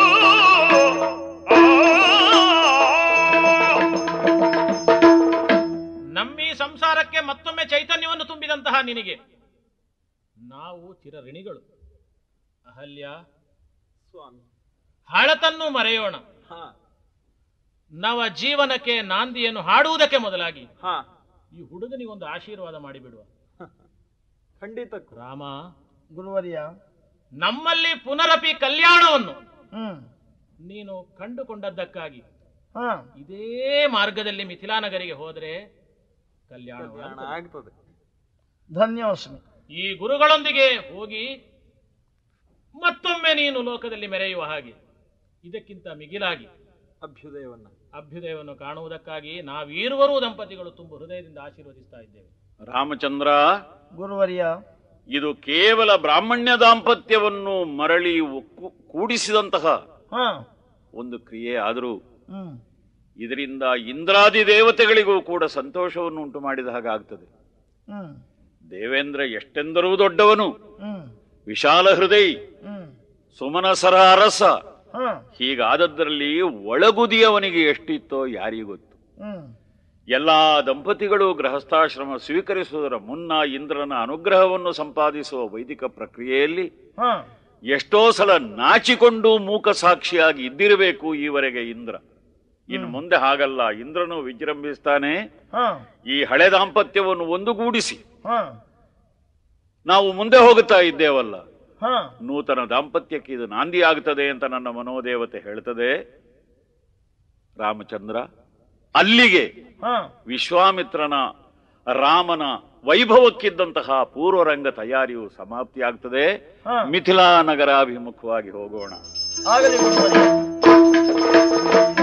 ನಮ್ಮೀ ಸಂಸಾರಕ್ಕೆ ಮತ್ತೊಮ್ಮೆ ಚೈತನ್ಯವನ್ನು ತುಂಬಿದಂತಹ ನಿನಗೆ ನಾವು ಚಿರಋಣಿಗಳು ಅಹಲ್ಯ ಸ್ವಾಮಿ ಹಳತನ್ನು ಮರೆಯೋಣ ಹಾ ನವ ಜೀವನಕ್ಕೆ ನಾಂದಿಯನ್ನು ಹಾಡುವುದಕ್ಕೆ ಮೊದಲಾಗಿ ಹಾ ಈ ಹುಡುಗನಿಗೊಂದು ಆಶೀರ್ವಾದ ಮಾಡಿಬಿಡುವ ಖಂಡಿತಕ್ಕೂ ರಾಮ ಗುರುವರ್ಯ ನಮ್ಮಲ್ಲಿ ಪುನರಪಿ ಕಲ್ಯಾಣವನ್ನು ಹ್ಮ್ ನೀನು ಕಂಡುಕೊಂಡದ್ದಕ್ಕಾಗಿ ಹಾ ಇದೇ ಮಾರ್ಗದಲ್ಲಿ ಮಿಥಿಲಾನಗರಿಗೆ ಹೋದರೆ ಕಲ್ಯಾಣ ಕಲ್ಯಾಣ ಆಗ್ತದೆ ಧನ್ಯೋಸ್ಮಿ ಈ ಗುರುಗಳೊಂದಿಗೆ ಹೋಗಿ ಮತ್ತೊಮ್ಮೆ ನೀನು ಲೋಕದಲ್ಲಿ ಮೆರೆಯುವ ಹಾಗೆ ಇದಕ್ಕಿಂತ ಮಿಗಿಲಾಗಿ ಅಭ್ಯುದಯವನ್ನ ಅಭ್ಯುದಯವನ್ನು ಕಾಣುವುದಕ್ಕಾಗಿ ನಾವೀರುವರೂ ದಂಪತಿಗಳು ತುಂಬ ಹೃದಯದಿಂದ ಆಶೀರ್ವದಿಸ್ತಾ ಇದ್ದೇವೆ ರಾಮಚಂದ್ರ ಗುರುವರ್ಯ ಇದು ಕೇವಲ ಬ್ರಾಹ್ಮಣ್ಯ ದಾಂಪತ್ಯವನ್ನು ಮರಳಿ ಒಕ್ಕು- ಕೂಡಿಸಿದಂತಹ ಹ ಒಂದು ಕ್ರಿಯೆ ಆದರೂ ಹ್ಮ್ ಇದರಿಂದ ಇಂದ್ರಾದಿ ದೇವತೆಗಳಿಗೂ ಕೂಡ ಸಂತೋಷವನ್ನು ಉಂಟು ಮಾಡಿದ ಹಾಗಾಗ್ತದೆ ಹ್ಮ್ ದೇವೇಂದ್ರ ಎಷ್ಟೆಂದರೂ ದೊಡ್ಡವನು ಹ್ಮ್ ವಿಶಾಲ ಹೃದಯ ಹ್ಮ್ ಸುಮನಸರ ಅರಸ ಹ ಹೀಗಾದದ್ರಲ್ಲಿ ಒಳಗುದಿಯವನಿಗೆ ಎಷ್ಟಿತ್ತೋ ಯಾರಿಗೂ ಗೊತ್ತು ಹ್ಮ್ ಎಲ್ಲಾ ದಂಪತಿಗಳು ಗೃಹಸ್ಥಾಶ್ರಮ ಸ್ವೀಕರಿಸುವುದರ ಮುನ್ನ ಇಂದ್ರನ ಅನುಗ್ರಹವನ್ನು ಸಂಪಾದಿಸುವ ವೈದಿಕ ಪ್ರಕ್ರಿಯೆಯಲ್ಲಿ ಹ ಎಷ್ಟೋ ಸಲ ನಾಚಿಕೊಂಡು ಮೂಕ ಸಾಕ್ಷಿಯಾಗಿ ಇದ್ದಿರಬೇಕು ಈವರೆಗೆ ಇಂದ್ರ ಇನ್ನು ಮುಂದೆ ಹಾಗಲ್ಲ ಇಂದ್ರನು ವಿಜೃಂಭಿಸ್ತಾನೆ ಹ ಈ ಹಳೆ ದಾಂಪತ್ಯವನ್ನು ಒಂದುಗೂಡಿಸಿ ಹ ನಾವು ಮುಂದೆ ಹೋಗುತ್ತಾ ಇದ್ದೇವಲ್ಲ ಹ ನೂತನ ದಾಂಪತ್ಯಕ್ಕೆ ಇದು ನಾಂದಿ ಆಗ್ತದೆ ಅಂತ ನನ್ನ ಮನೋದೇವತೆ ಹೇಳ್ತದೆ ರಾಮಚಂದ್ರ ಅಲ್ಲಿಗೆ ಹ ವಿಶ್ವಾಮಿತ್ರನ ರಾಮನ ವೈಭವಕ್ಕಿದ್ದಂತಹ ಪೂರ್ವರಂಗ ತಯಾರಿಯು ಸಮಾಪ್ತಿಯಾಗ್ತದೆ ಹಾ. ಮಿಥಿಲಾ ನಗರಾಭಿಮುಖವಾಗಿ ಹೋಗೋಣ ಆಗಲಿ ಗುರುವರ್ಯ